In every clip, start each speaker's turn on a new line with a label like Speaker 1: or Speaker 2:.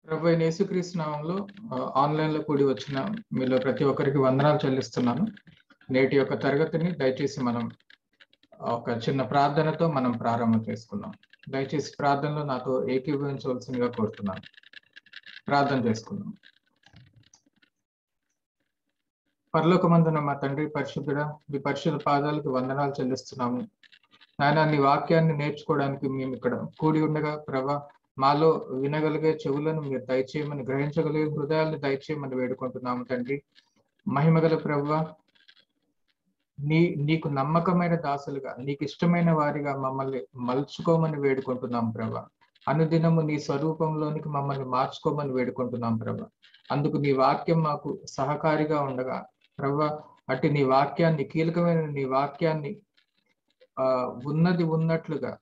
Speaker 1: ప్రభు అయిన యేసుక్రీస్తు నామంలో ఆ, ఆన్లైన్ లో కూడి వచ్చిన మీలో ప్రతి ఒక్కరికి వందనాలు చెల్లిస్తున్నాను నేటి యొక్క తరగతిని దయచేసి మనం ఒక చిన్న ప్రార్థనతో మనం ప్రారంభం చేసుకుందాం దయచేసి ప్రార్థనలో నాతో ఏకీభవించవలసిందిగా కోరుతున్నాను ప్రార్థన చేసుకుందాం పరలోకమందున మా తండ్రి పరిశుద్ధుడ మీ పరిశుద్ధ పాదాలకు వందనాలు చెల్లిస్తున్నాము నాయన నీ వాక్యాన్ని నేర్చుకోవడానికి మేము ఇక్కడ కూడి ఉండగా ప్రభా మాలో వినగలిగే చెవులను మీరు దయచేయమని గ్రహించగలిగే హృదయాలను దయచేయమని వేడుకుంటున్నాము తండ్రి మహిమగల ప్రభు నీ నీకు నమ్మకమైన దాసులుగా నీకు ఇష్టమైన వారిగా మమ్మల్ని మలుచుకోమని వేడుకుంటున్నాం ప్రభ అనుదినము నీ స్వరూపంలోనికి మమ్మల్ని మార్చుకోమని వేడుకుంటున్నాం ప్రభ అందుకు నీ వాక్యం మాకు సహకారిగా ఉండగా ప్రభ అటు నీ వాక్యాన్ని కీలకమైన నీ వాక్యాన్ని ఆ ఉన్నది ఉన్నట్లుగా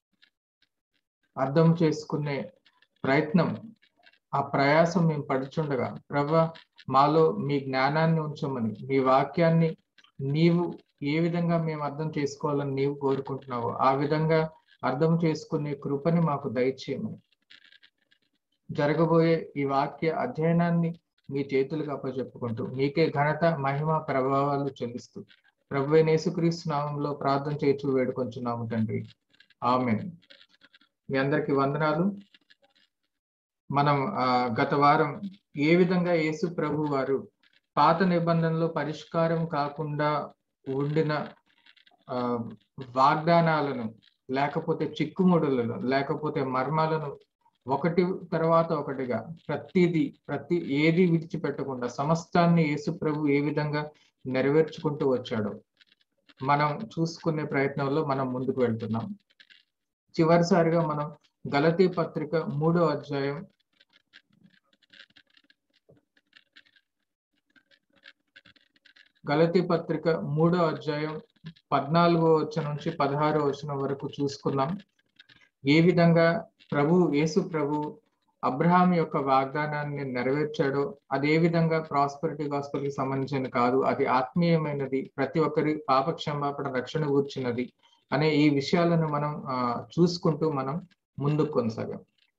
Speaker 1: అర్థం చేసుకునే ప్రయత్నం ఆ ప్రయాసం మేము పడుచుండగా ప్రభ మాలో మీ జ్ఞానాన్ని ఉంచమని మీ వాక్యాన్ని నీవు ఏ విధంగా మేము అర్థం చేసుకోవాలని నీవు కోరుకుంటున్నావు ఆ విధంగా అర్థం చేసుకునే కృపని మాకు దయచేయమని జరగబోయే ఈ వాక్య అధ్యయనాన్ని మీ చేతులుగా అప్పచెప్పుకుంటూ మీకే ఘనత మహిమ ప్రభావాలు చెల్లిస్తూ ప్రభు యేసుక్రీస్తు నామంలో ప్రార్థన చేయొచ్చు వేడుకొంచున్నాము తండ్రి ఆమెన్ మీ అందరికి వందనాలు మనం ఆ గత వారం ఏ విధంగా యేసు ప్రభు వారు పాత నిబంధనలో పరిష్కారం కాకుండా ఉండిన ఆ వాగ్దానాలను లేకపోతే చిక్కుముడులను లేకపోతే మర్మాలను ఒకటి తర్వాత ఒకటిగా ప్రతిదీ ప్రతి ఏది విడిచిపెట్టకుండా సమస్తాన్ని యేసు ప్రభు ఏ విధంగా నెరవేర్చుకుంటూ వచ్చాడో మనం చూసుకునే ప్రయత్నంలో మనం ముందుకు వెళ్తున్నాం చివరిసారిగా మనం గలతీ పత్రిక మూడో అధ్యాయం గలతీ పత్రిక మూడో అధ్యాయం పద్నాలుగో వచ్చిన నుంచి పదహారో వచ్చిన వరకు చూసుకున్నాం ఏ విధంగా ప్రభు యేసు ప్రభు అబ్రహాం యొక్క వాగ్దానాన్ని నెరవేర్చాడో అదే విధంగా ప్రాస్పరిటీ గాస్పల్ కి సంబంధించిన కాదు అది ఆత్మీయమైనది ప్రతి ఒక్కరి పాప క్షమాపణ రక్షణ కూర్చున్నది అనే ఈ విషయాలను మనం ఆ చూసుకుంటూ మనం ముందుకు కొనసాగాం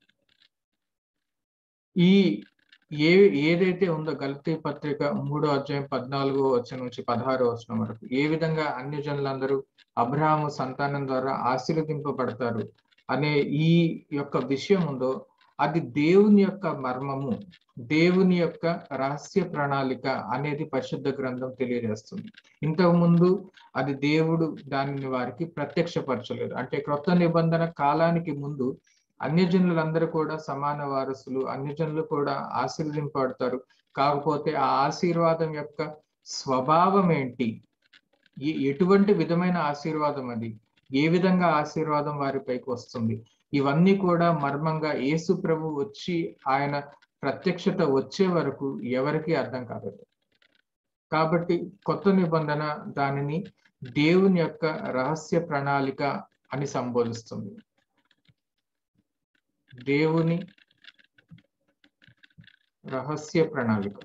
Speaker 1: ఈ ఏ ఏదైతే ఉందో గల్తీ పత్రిక మూడో అధ్యాయం పద్నాలుగో వచ్చిన నుంచి పదహారో వచ్చిన వరకు ఏ విధంగా అన్య జనులందరూ అబ్రహాము సంతానం ద్వారా ఆశీర్వదింపబడతారు అనే ఈ యొక్క విషయం ఉందో అది దేవుని యొక్క మర్మము దేవుని యొక్క రహస్య ప్రణాళిక అనేది పరిశుద్ధ గ్రంథం తెలియజేస్తుంది ఇంతకు ముందు అది దేవుడు దానిని వారికి ప్రత్యక్షపరచలేదు అంటే క్రొత్త నిబంధన కాలానికి ముందు అన్యజనులందరూ కూడా సమాన వారసులు అన్యజనులు కూడా ఆశీర్వదింపబడతారు కాకపోతే ఆ ఆశీర్వాదం యొక్క స్వభావం ఏంటి ఎటువంటి విధమైన ఆశీర్వాదం అది ఏ విధంగా ఆశీర్వాదం వారిపైకి వస్తుంది ఇవన్నీ కూడా మర్మంగా యేసు ప్రభు వచ్చి ఆయన ప్రత్యక్షత వచ్చే వరకు ఎవరికి అర్థం కాలేదు కాబట్టి కొత్త నిబంధన దానిని దేవుని యొక్క రహస్య ప్రణాళిక అని సంబోధిస్తుంది దేవుని రహస్య ప్రణాళిక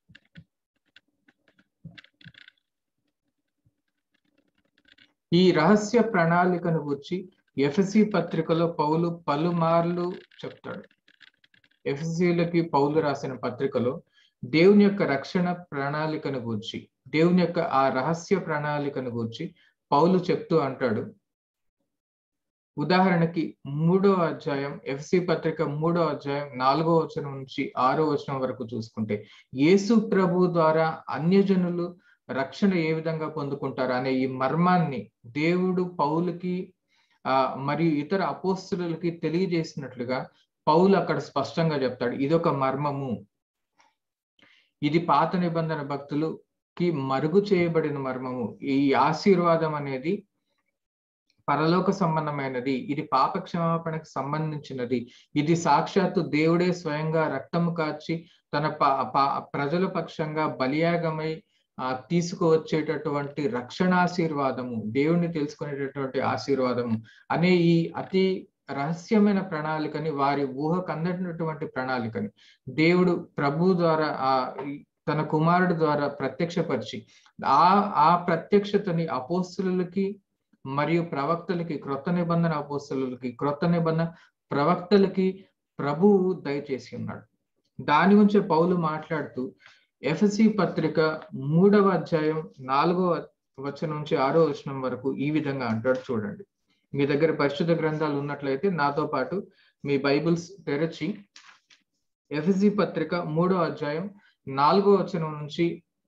Speaker 1: ఈ రహస్య ప్రణాళికను గురించి ఎఫ్ఎసి పత్రికలో పౌలు పలుమార్లు చెప్తాడు ఎఫ్ఎసీలకి పౌలు రాసిన పత్రికలో దేవుని యొక్క రక్షణ ప్రణాళికను గూర్చి దేవుని యొక్క ఆ రహస్య ప్రణాళికను గూర్చి పౌలు చెప్తూ అంటాడు ఉదాహరణకి మూడో అధ్యాయం ఎఫ్సి పత్రిక మూడో అధ్యాయం నాలుగో వచనం నుంచి ఆరో వచనం వరకు చూసుకుంటే యేసు ప్రభు ద్వారా అన్యజనులు రక్షణ ఏ విధంగా పొందుకుంటారు అనే ఈ మర్మాన్ని దేవుడు పౌలకి ఆ మరియు ఇతర అపోస్తులకి తెలియజేసినట్లుగా పౌలు అక్కడ స్పష్టంగా చెప్తాడు ఇదొక మర్మము ఇది పాత నిబంధన భక్తులుకి మరుగు చేయబడిన మర్మము ఈ ఆశీర్వాదం అనేది పరలోక సంబంధమైనది ఇది పాప క్షమాపణకు సంబంధించినది ఇది సాక్షాత్తు దేవుడే స్వయంగా రక్తము కాచి తన ప్రజల పక్షంగా బలియాగమై ఆ తీసుకువచ్చేటటువంటి రక్షణాశీర్వాదము దేవుణ్ణి తెలుసుకునేటటువంటి ఆశీర్వాదము అనే ఈ అతి రహస్యమైన ప్రణాళికని వారి ఊహకు అందటినటువంటి ప్రణాళికని దేవుడు ప్రభు ద్వారా ఆ తన కుమారుడు ద్వారా ప్రత్యక్షపరిచి ఆ ఆ ప్రత్యక్షతని అపోస్తులకి మరియు ప్రవక్తలకి క్రొత్త నిబంధన అపోస్తులకి క్రొత్త నిబంధన ప్రవక్తలకి ప్రభువు దయచేసి ఉన్నాడు దాని గురించి పౌలు మాట్లాడుతూ ఎఫ్ఎసి పత్రిక మూడవ అధ్యాయం నాలుగవ వచనం నుంచి ఆరో వచనం వరకు ఈ విధంగా అంటాడు చూడండి మీ దగ్గర పరిశుద్ధ గ్రంథాలు ఉన్నట్లయితే నాతో పాటు మీ బైబిల్స్ తెరచి ఎఫ్ఎసి పత్రిక మూడో అధ్యాయం నాలుగో వచనం నుంచి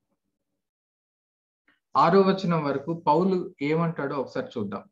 Speaker 1: ఆరో వచనం వరకు పౌలు ఏమంటాడో ఒకసారి చూద్దాం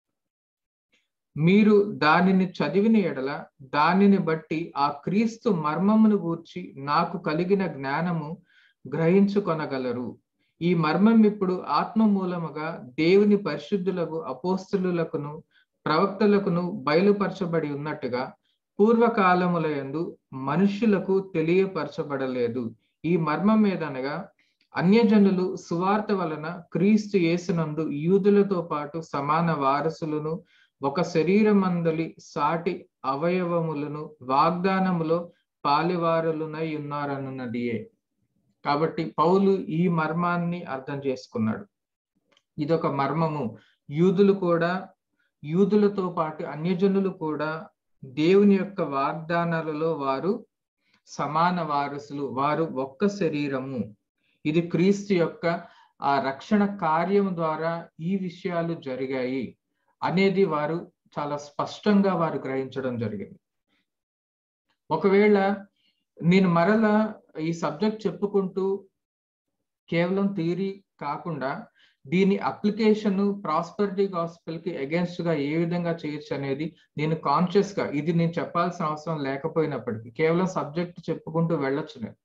Speaker 1: మీరు దానిని చదివిన ఎడల దానిని బట్టి ఆ క్రీస్తు మర్మమును గూర్చి నాకు కలిగిన జ్ఞానము గ్రహించుకొనగలరు ఈ మర్మం ఇప్పుడు ఆత్మ మూలముగా దేవుని పరిశుద్ధులకు అపోస్తులకును ప్రవక్తలకును బయలుపరచబడి ఉన్నట్టుగా పూర్వకాలములయందు మనుష్యులకు తెలియపరచబడలేదు ఈ మర్మం ఏదనగా అన్యజనులు సువార్త వలన క్రీస్తు యేసునందు యూదులతో పాటు సమాన వారసులను ఒక శరీరమందలి సాటి అవయవములను వాగ్దానములో పాలివారులునై ఉన్నారన్నదియే కాబట్టి పౌలు ఈ మర్మాన్ని అర్థం చేసుకున్నాడు ఇదొక మర్మము యూదులు కూడా యూదులతో పాటు అన్యజనులు కూడా దేవుని యొక్క వాగ్దానాలలో వారు సమాన వారసులు వారు ఒక్క శరీరము ఇది క్రీస్తు యొక్క ఆ రక్షణ కార్యం ద్వారా ఈ విషయాలు జరిగాయి అనేది వారు చాలా స్పష్టంగా వారు గ్రహించడం జరిగింది ఒకవేళ నేను మరల ఈ సబ్జెక్ట్ చెప్పుకుంటూ కేవలం థియరీ కాకుండా దీని అప్లికేషన్ ప్రాస్పరిటీ గాస్పెల్ కి అగేన్స్ట్ గా ఏ విధంగా చేయొచ్చు అనేది నేను కాన్షియస్ గా ఇది నేను చెప్పాల్సిన అవసరం లేకపోయినప్పటికీ కేవలం సబ్జెక్ట్ చెప్పుకుంటూ వెళ్ళొచ్చు నేను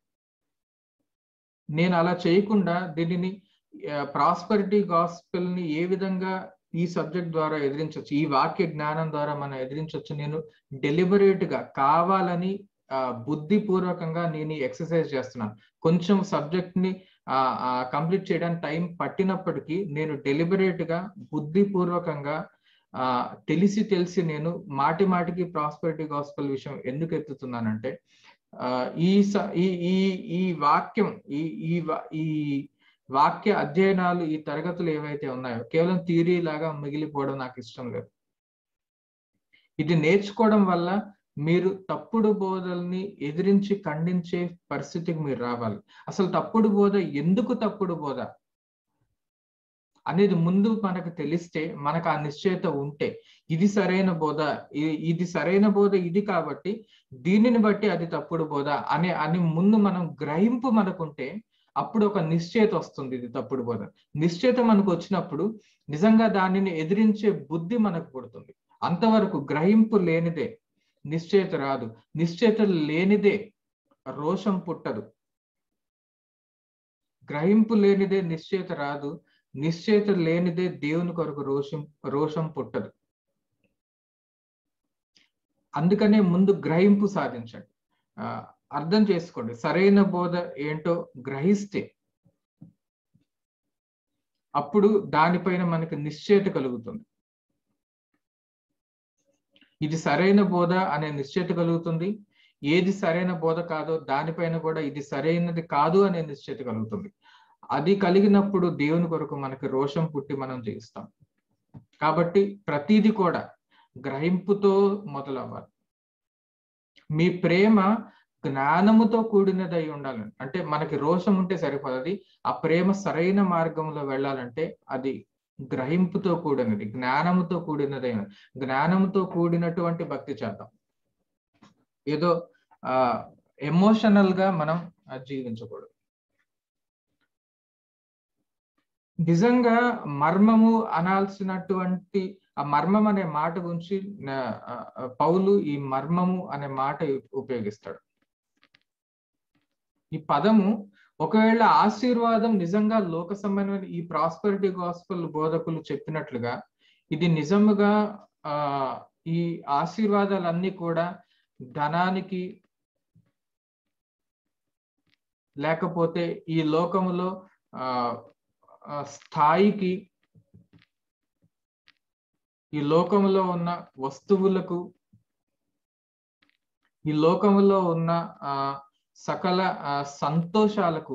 Speaker 1: నేను అలా చేయకుండా దీనిని ప్రాస్పరిటీ గాస్పెల్ ని ఏ విధంగా ఈ సబ్జెక్ట్ ద్వారా ఎదిరించవచ్చు ఈ వాక్య జ్ఞానం ద్వారా మనం ఎదిరించవచ్చు నేను డెలిబరేట్ గా కావాలని బుద్ధిపూర్వకంగా నేను ఎక్సర్సైజ్ చేస్తున్నాను కొంచెం సబ్జెక్ట్ ని కంప్లీట్ చేయడానికి టైం పట్టినప్పటికీ నేను డెలిబరేట్ గా బుద్ధిపూర్వకంగా ఆ తెలిసి తెలిసి నేను మాటి మాటికి ప్రాస్పరిటీ గాస్పల్ విషయం ఎందుకు ఎత్తుతున్నానంటే ఆ ఈ ఈ ఈ ఈ వాక్యం ఈ ఈ ఈ వాక్య అధ్యయనాలు ఈ తరగతులు ఏవైతే ఉన్నాయో కేవలం థియరీ లాగా మిగిలిపోవడం నాకు ఇష్టం లేదు ఇది నేర్చుకోవడం వల్ల మీరు తప్పుడు బోధల్ని ఎదిరించి ఖండించే పరిస్థితికి మీరు రావాలి అసలు తప్పుడు బోధ ఎందుకు తప్పుడు బోధ అనేది ముందు మనకు తెలిస్తే మనకు ఆ నిశ్చయత ఉంటే ఇది సరైన బోధ ఇది సరైన బోధ ఇది కాబట్టి దీనిని బట్టి అది తప్పుడు బోధ అనే అని ముందు మనం గ్రహింపు మనకుంటే అప్పుడు ఒక నిశ్చయత వస్తుంది ఇది తప్పుడు బోధ నిశ్చయత మనకు వచ్చినప్పుడు నిజంగా దానిని ఎదిరించే బుద్ధి మనకు పుడుతుంది అంతవరకు గ్రహింపు లేనిదే నిశ్చయత రాదు నిశ్చయత లేనిదే రోషం పుట్టదు గ్రహింపు లేనిదే నిశ్చయత రాదు నిశ్చయత లేనిదే దేవుని కొరకు రోషం రోషం పుట్టదు అందుకనే ముందు గ్రహింపు సాధించండి ఆ అర్థం చేసుకోండి సరైన బోధ ఏంటో గ్రహిస్తే అప్పుడు దానిపైన మనకి నిశ్చయత కలుగుతుంది ఇది సరైన బోధ అనే నిశ్చయత కలుగుతుంది ఏది సరైన బోధ కాదో దానిపైన కూడా ఇది సరైనది కాదు అనే నిశ్చయత కలుగుతుంది అది కలిగినప్పుడు దేవుని కొరకు మనకి రోషం పుట్టి మనం జీవిస్తాం కాబట్టి ప్రతిదీ కూడా గ్రహింపుతో మొదలవ్వాలి మీ ప్రేమ జ్ఞానముతో కూడినదై ఉండాలని అంటే మనకి రోషం ఉంటే సరిపోదు ఆ ప్రేమ సరైన మార్గంలో వెళ్ళాలంటే అది గ్రహింపుతో కూడినది జ్ఞానముతో కూడినదై జ్ఞానముతో కూడినటువంటి భక్తి చేద్దాం ఏదో ఆ ఎమోషనల్ గా మనం జీవించకూడదు నిజంగా మర్మము అనాల్సినటువంటి ఆ మర్మం అనే మాట గురించి పౌలు ఈ మర్మము అనే మాట ఉపయోగిస్తాడు ఈ పదము ఒకవేళ ఆశీర్వాదం నిజంగా లోక సంబంధమైన ఈ ప్రాస్పరిటీ గాస్పల్ బోధకులు చెప్పినట్లుగా ఇది నిజముగా ఆ ఈ ఆశీర్వాదాలన్నీ కూడా ధనానికి లేకపోతే ఈ లోకములో ఆ స్థాయికి ఈ లోకములో ఉన్న వస్తువులకు ఈ లోకములో ఉన్న ఆ సకల సంతోషాలకు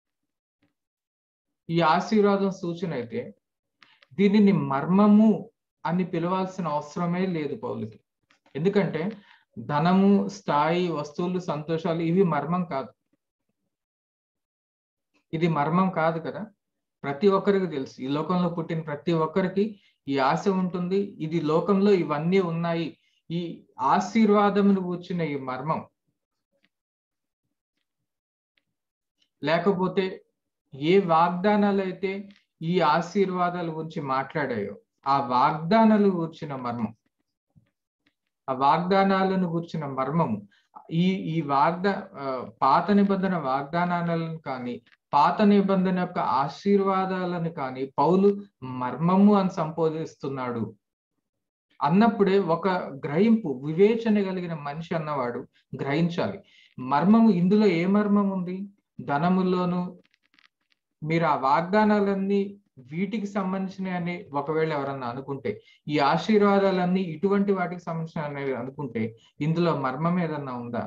Speaker 1: ఈ ఆశీర్వాదం సూచన అయితే దీనిని మర్మము అని పిలవాల్సిన అవసరమే లేదు పౌలుకి ఎందుకంటే ధనము స్థాయి వస్తువులు సంతోషాలు ఇవి మర్మం కాదు ఇది మర్మం కాదు కదా ప్రతి ఒక్కరికి తెలుసు ఈ లోకంలో పుట్టిన ప్రతి ఒక్కరికి ఈ ఆశ ఉంటుంది ఇది లోకంలో ఇవన్నీ ఉన్నాయి ఈ ఆశీర్వాదమును కూర్చున్న ఈ మర్మం లేకపోతే ఏ వాగ్దానాలు అయితే ఈ ఆశీర్వాదాల గురించి మాట్లాడాయో ఆ వాగ్దానాలు కూర్చిన మర్మం ఆ వాగ్దానాలను కూర్చిన మర్మము ఈ ఈ వాగ్దా పాత నిబంధన వాగ్దానాలను కానీ పాత నిబంధన యొక్క ఆశీర్వాదాలను కానీ పౌలు మర్మము అని సంబోధిస్తున్నాడు అన్నప్పుడే ఒక గ్రహింపు వివేచన కలిగిన మనిషి అన్నవాడు గ్రహించాలి మర్మము ఇందులో ఏ మర్మం ఉంది ధనములోను మీరు ఆ వాగ్దానాలన్నీ వీటికి సంబంధించిన అని ఒకవేళ ఎవరన్నా అనుకుంటే ఈ ఆశీర్వాదాలన్నీ ఇటువంటి వాటికి సంబంధించిన అనేవి అనుకుంటే ఇందులో మర్మం ఏదన్నా ఉందా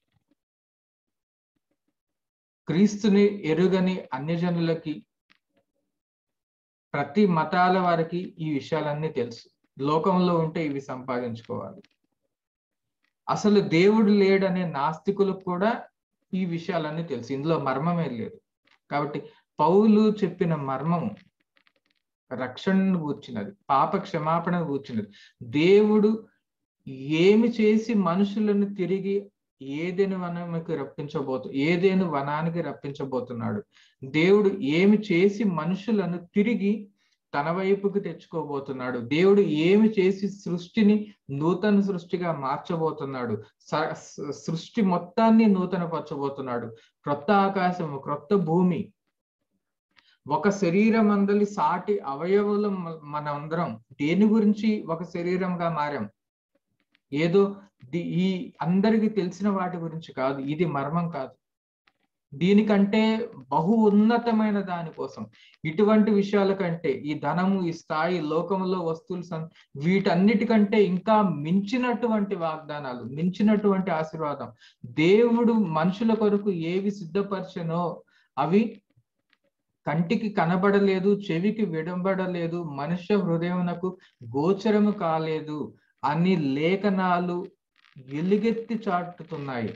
Speaker 1: క్రీస్తుని ఎరుగని అన్యజనులకి ప్రతి మతాల వారికి ఈ విషయాలన్నీ తెలుసు లోకంలో ఉంటే ఇవి సంపాదించుకోవాలి అసలు దేవుడు లేడనే నాస్తికులకు కూడా ఈ విషయాలన్నీ తెలుసు ఇందులో మర్మమే లేదు కాబట్టి పౌలు చెప్పిన మర్మము రక్షణను కూర్చున్నది పాప క్షమాపణ కూర్చున్నది దేవుడు ఏమి చేసి మనుషులను తిరిగి ఏదేను వనానికి రప్పించబోతు ఏదేను వనానికి రప్పించబోతున్నాడు దేవుడు ఏమి చేసి మనుషులను తిరిగి తన వైపుకి తెచ్చుకోబోతున్నాడు దేవుడు ఏమి చేసి సృష్టిని నూతన సృష్టిగా మార్చబోతున్నాడు సృష్టి మొత్తాన్ని నూతన పరచబోతున్నాడు క్రొత్త ఆకాశము క్రొత్త భూమి ఒక శరీరం అందలి సాటి అవయవులు మనందరం దేని గురించి ఒక శరీరంగా మారాం ఏదో ఈ అందరికి తెలిసిన వాటి గురించి కాదు ఇది మర్మం కాదు దీనికంటే బహు ఉన్నతమైన దానికోసం ఇటువంటి విషయాల కంటే ఈ ధనము ఈ స్థాయి లోకంలో వస్తువులు వీటన్నిటికంటే ఇంకా మించినటువంటి వాగ్దానాలు మించినటువంటి ఆశీర్వాదం దేవుడు మనుషుల కొరకు ఏవి సిద్ధపరచనో అవి కంటికి కనబడలేదు చెవికి విడబడలేదు మనుష్య హృదయమునకు గోచరము కాలేదు అని లేఖనాలు ఎలుగెత్తి చాటుతున్నాయి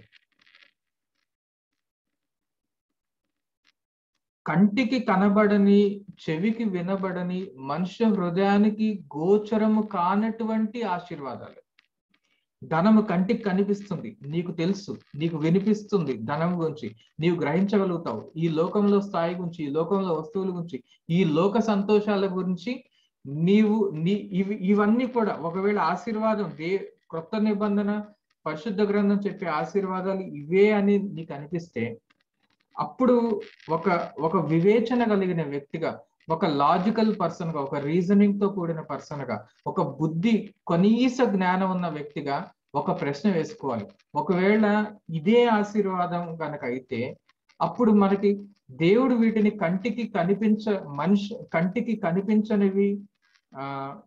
Speaker 1: కంటికి కనబడని చెవికి వినబడని మనుష్య హృదయానికి గోచరము కానటువంటి ఆశీర్వాదాలు ధనము కంటికి కనిపిస్తుంది నీకు తెలుసు నీకు వినిపిస్తుంది ధనం గురించి నీవు గ్రహించగలుగుతావు ఈ లోకంలో స్థాయి గురించి ఈ లోకంలో వస్తువుల గురించి ఈ లోక సంతోషాల గురించి నీవు నీ ఇవి ఇవన్నీ కూడా ఒకవేళ ఆశీర్వాదం దే క్రొత్త నిబంధన పరిశుద్ధ గ్రంథం చెప్పే ఆశీర్వాదాలు ఇవే అని నీకు అనిపిస్తే అప్పుడు ఒక ఒక వివేచన కలిగిన వ్యక్తిగా ఒక లాజికల్ పర్సన్ గా ఒక రీజనింగ్ తో కూడిన పర్సన్ గా ఒక బుద్ధి కనీస జ్ఞానం ఉన్న వ్యక్తిగా ఒక ప్రశ్న వేసుకోవాలి ఒకవేళ ఇదే ఆశీర్వాదం కనుక అయితే అప్పుడు మనకి దేవుడు వీటిని కంటికి కనిపించ మనిషి కంటికి కనిపించనివి ఆ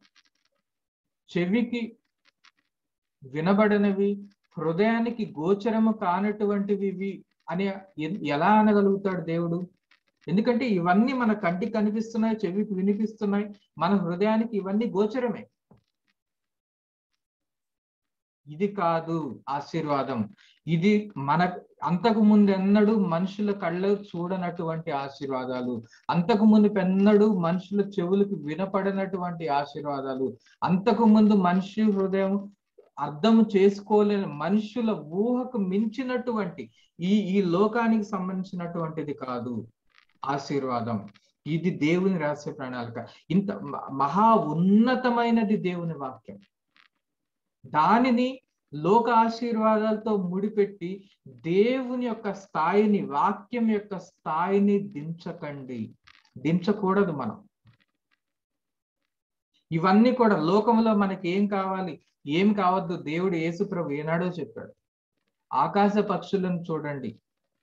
Speaker 1: చెవికి వినబడనివి హృదయానికి గోచరము కానటువంటివి ఇవి అని ఎలా అనగలుగుతాడు దేవుడు ఎందుకంటే ఇవన్నీ మన కంటికి కనిపిస్తున్నాయి చెవికి వినిపిస్తున్నాయి మన హృదయానికి ఇవన్నీ గోచరమే ఇది కాదు ఆశీర్వాదం ఇది మన అంతకు ముందు ఎన్నడూ మనుషుల కళ్ళు చూడనటువంటి ఆశీర్వాదాలు అంతకు ముందు పెన్నడు మనుషుల చెవులకు వినపడినటువంటి ఆశీర్వాదాలు అంతకు ముందు మనిషి హృదయం అర్థం చేసుకోలేని మనుషుల ఊహకు మించినటువంటి ఈ ఈ లోకానికి సంబంధించినటువంటిది కాదు ఆశీర్వాదం ఇది దేవుని రహస్య ప్రణాళిక ఇంత మహా ఉన్నతమైనది దేవుని వాక్యం దానిని లోక ఆశీర్వాదాలతో ముడిపెట్టి దేవుని యొక్క స్థాయిని వాక్యం యొక్క స్థాయిని దించకండి దించకూడదు మనం ఇవన్నీ కూడా లోకంలో మనకి ఏం కావాలి ఏం కావద్దు దేవుడు యేసు ప్రభు ఏనాడో చెప్పాడు ఆకాశ పక్షులను చూడండి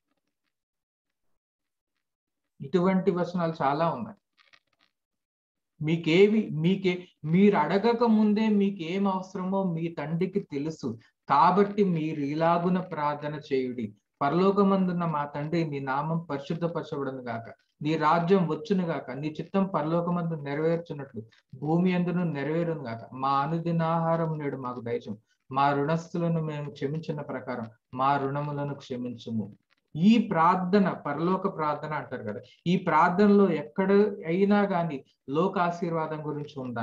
Speaker 1: ఇటువంటి వచనాలు చాలా ఉన్నాయి మీకేవి మీకే మీరు అడగక ముందే మీకు ఏం అవసరమో మీ తండ్రికి తెలుసు కాబట్టి మీరు ఇలాగున ప్రార్థన చేయుడి పరలోకమందున్న మా తండ్రి మీ నామం పరిశుద్ధపరచబడను గాక నీ రాజ్యం వచ్చును గాక నీ చిత్తం పరలోకమందు నెరవేర్చున్నట్లు భూమి ఎందును నెరవేరును గాక మా అనుదినాహారం నేడు మాకు దయచం మా రుణస్థులను మేము క్షమించిన ప్రకారం మా రుణములను క్షమించుము ఈ ప్రార్థన పరలోక ప్రార్థన అంటారు కదా ఈ ప్రార్థనలో ఎక్కడ అయినా కానీ లోక ఆశీర్వాదం గురించి ఉందా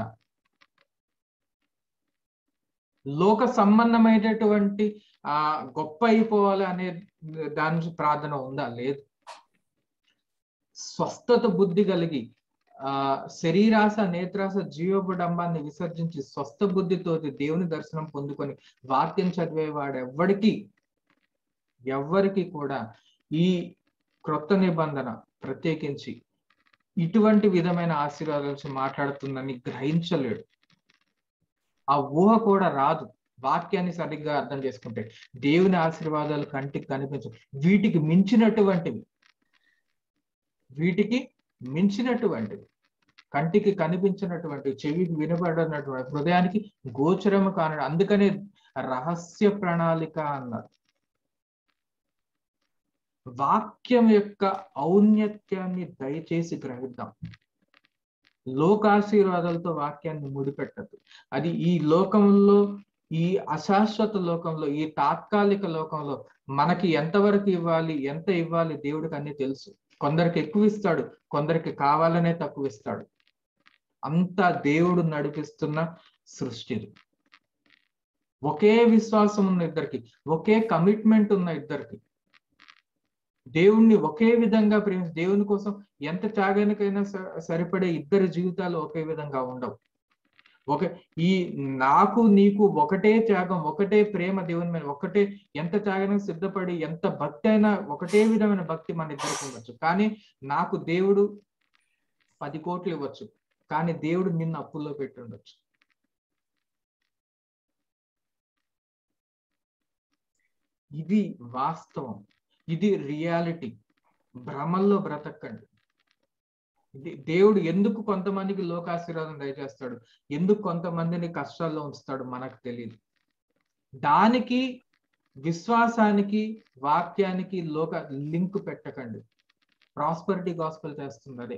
Speaker 1: లోక సంబంధమైనటువంటి ఆ గొప్ప అయిపోవాలి అనే దాని నుంచి ప్రార్థన ఉందా లేదు స్వస్థత బుద్ధి కలిగి ఆ శరీరాస నేత్రాస జీవబుడంబాన్ని విసర్జించి స్వస్థ బుద్ధితో దేవుని దర్శనం పొందుకొని వాక్యం చదివేవాడు ఎవ్వడికి ఎవ్వరికి కూడా ఈ క్రొత్త నిబంధన ప్రత్యేకించి ఇటువంటి విధమైన ఆశీర్వాదాల నుంచి మాట్లాడుతుందని గ్రహించలేడు ఆ ఊహ కూడా రాదు వాక్యాన్ని సరిగ్గా అర్థం చేసుకుంటే దేవుని ఆశీర్వాదాలు కంటికి కనిపించవు వీటికి మించినటువంటివి వీటికి మించినటువంటివి కంటికి కనిపించినటువంటి చెవికి వినబడినటువంటి హృదయానికి గోచరము కానడు అందుకనే రహస్య ప్రణాళిక అన్నారు వాక్యం యొక్క ఔన్నత్యాన్ని దయచేసి గ్రహిద్దాం లోకాశీర్వాదాలతో వాక్యాన్ని ముడిపెట్టద్దు అది ఈ లోకంలో ఈ అశాశ్వత లోకంలో ఈ తాత్కాలిక లోకంలో మనకి ఎంతవరకు ఇవ్వాలి ఎంత ఇవ్వాలి దేవుడికి అన్ని తెలుసు కొందరికి ఎక్కువ ఇస్తాడు కొందరికి కావాలనే తక్కువ ఇస్తాడు అంతా దేవుడు నడిపిస్తున్న సృష్టి ఒకే విశ్వాసం ఉన్న ఇద్దరికి ఒకే కమిట్మెంట్ ఉన్న ఇద్దరికి దేవుణ్ణి ఒకే విధంగా ప్రేమ దేవుని కోసం ఎంత త్యాగానికైనా సరిపడే ఇద్దరి జీవితాలు ఒకే విధంగా ఉండవు ఒక ఈ నాకు నీకు ఒకటే త్యాగం ఒకటే ప్రేమ దేవుని మీద ఒకటే ఎంత త్యాగానికి సిద్ధపడి ఎంత భక్తి అయినా ఒకటే విధమైన భక్తి మన ఇద్దరికి ఉండొచ్చు కానీ నాకు దేవుడు పది కోట్లు ఇవ్వచ్చు కానీ దేవుడు నిన్ను అప్పుల్లో పెట్టి ఉండొచ్చు ఇది వాస్తవం ఇది రియాలిటీ భ్రమల్లో బ్రతకండి దేవుడు ఎందుకు కొంతమందికి లోకాశీర్వాదం దయచేస్తాడు ఎందుకు కొంతమందిని కష్టాల్లో ఉంచుతాడు మనకు తెలియదు దానికి విశ్వాసానికి వాక్యానికి లోక లింక్ పెట్టకండి ప్రాస్పరిటీ గాస్పల్ చేస్తుంది అదే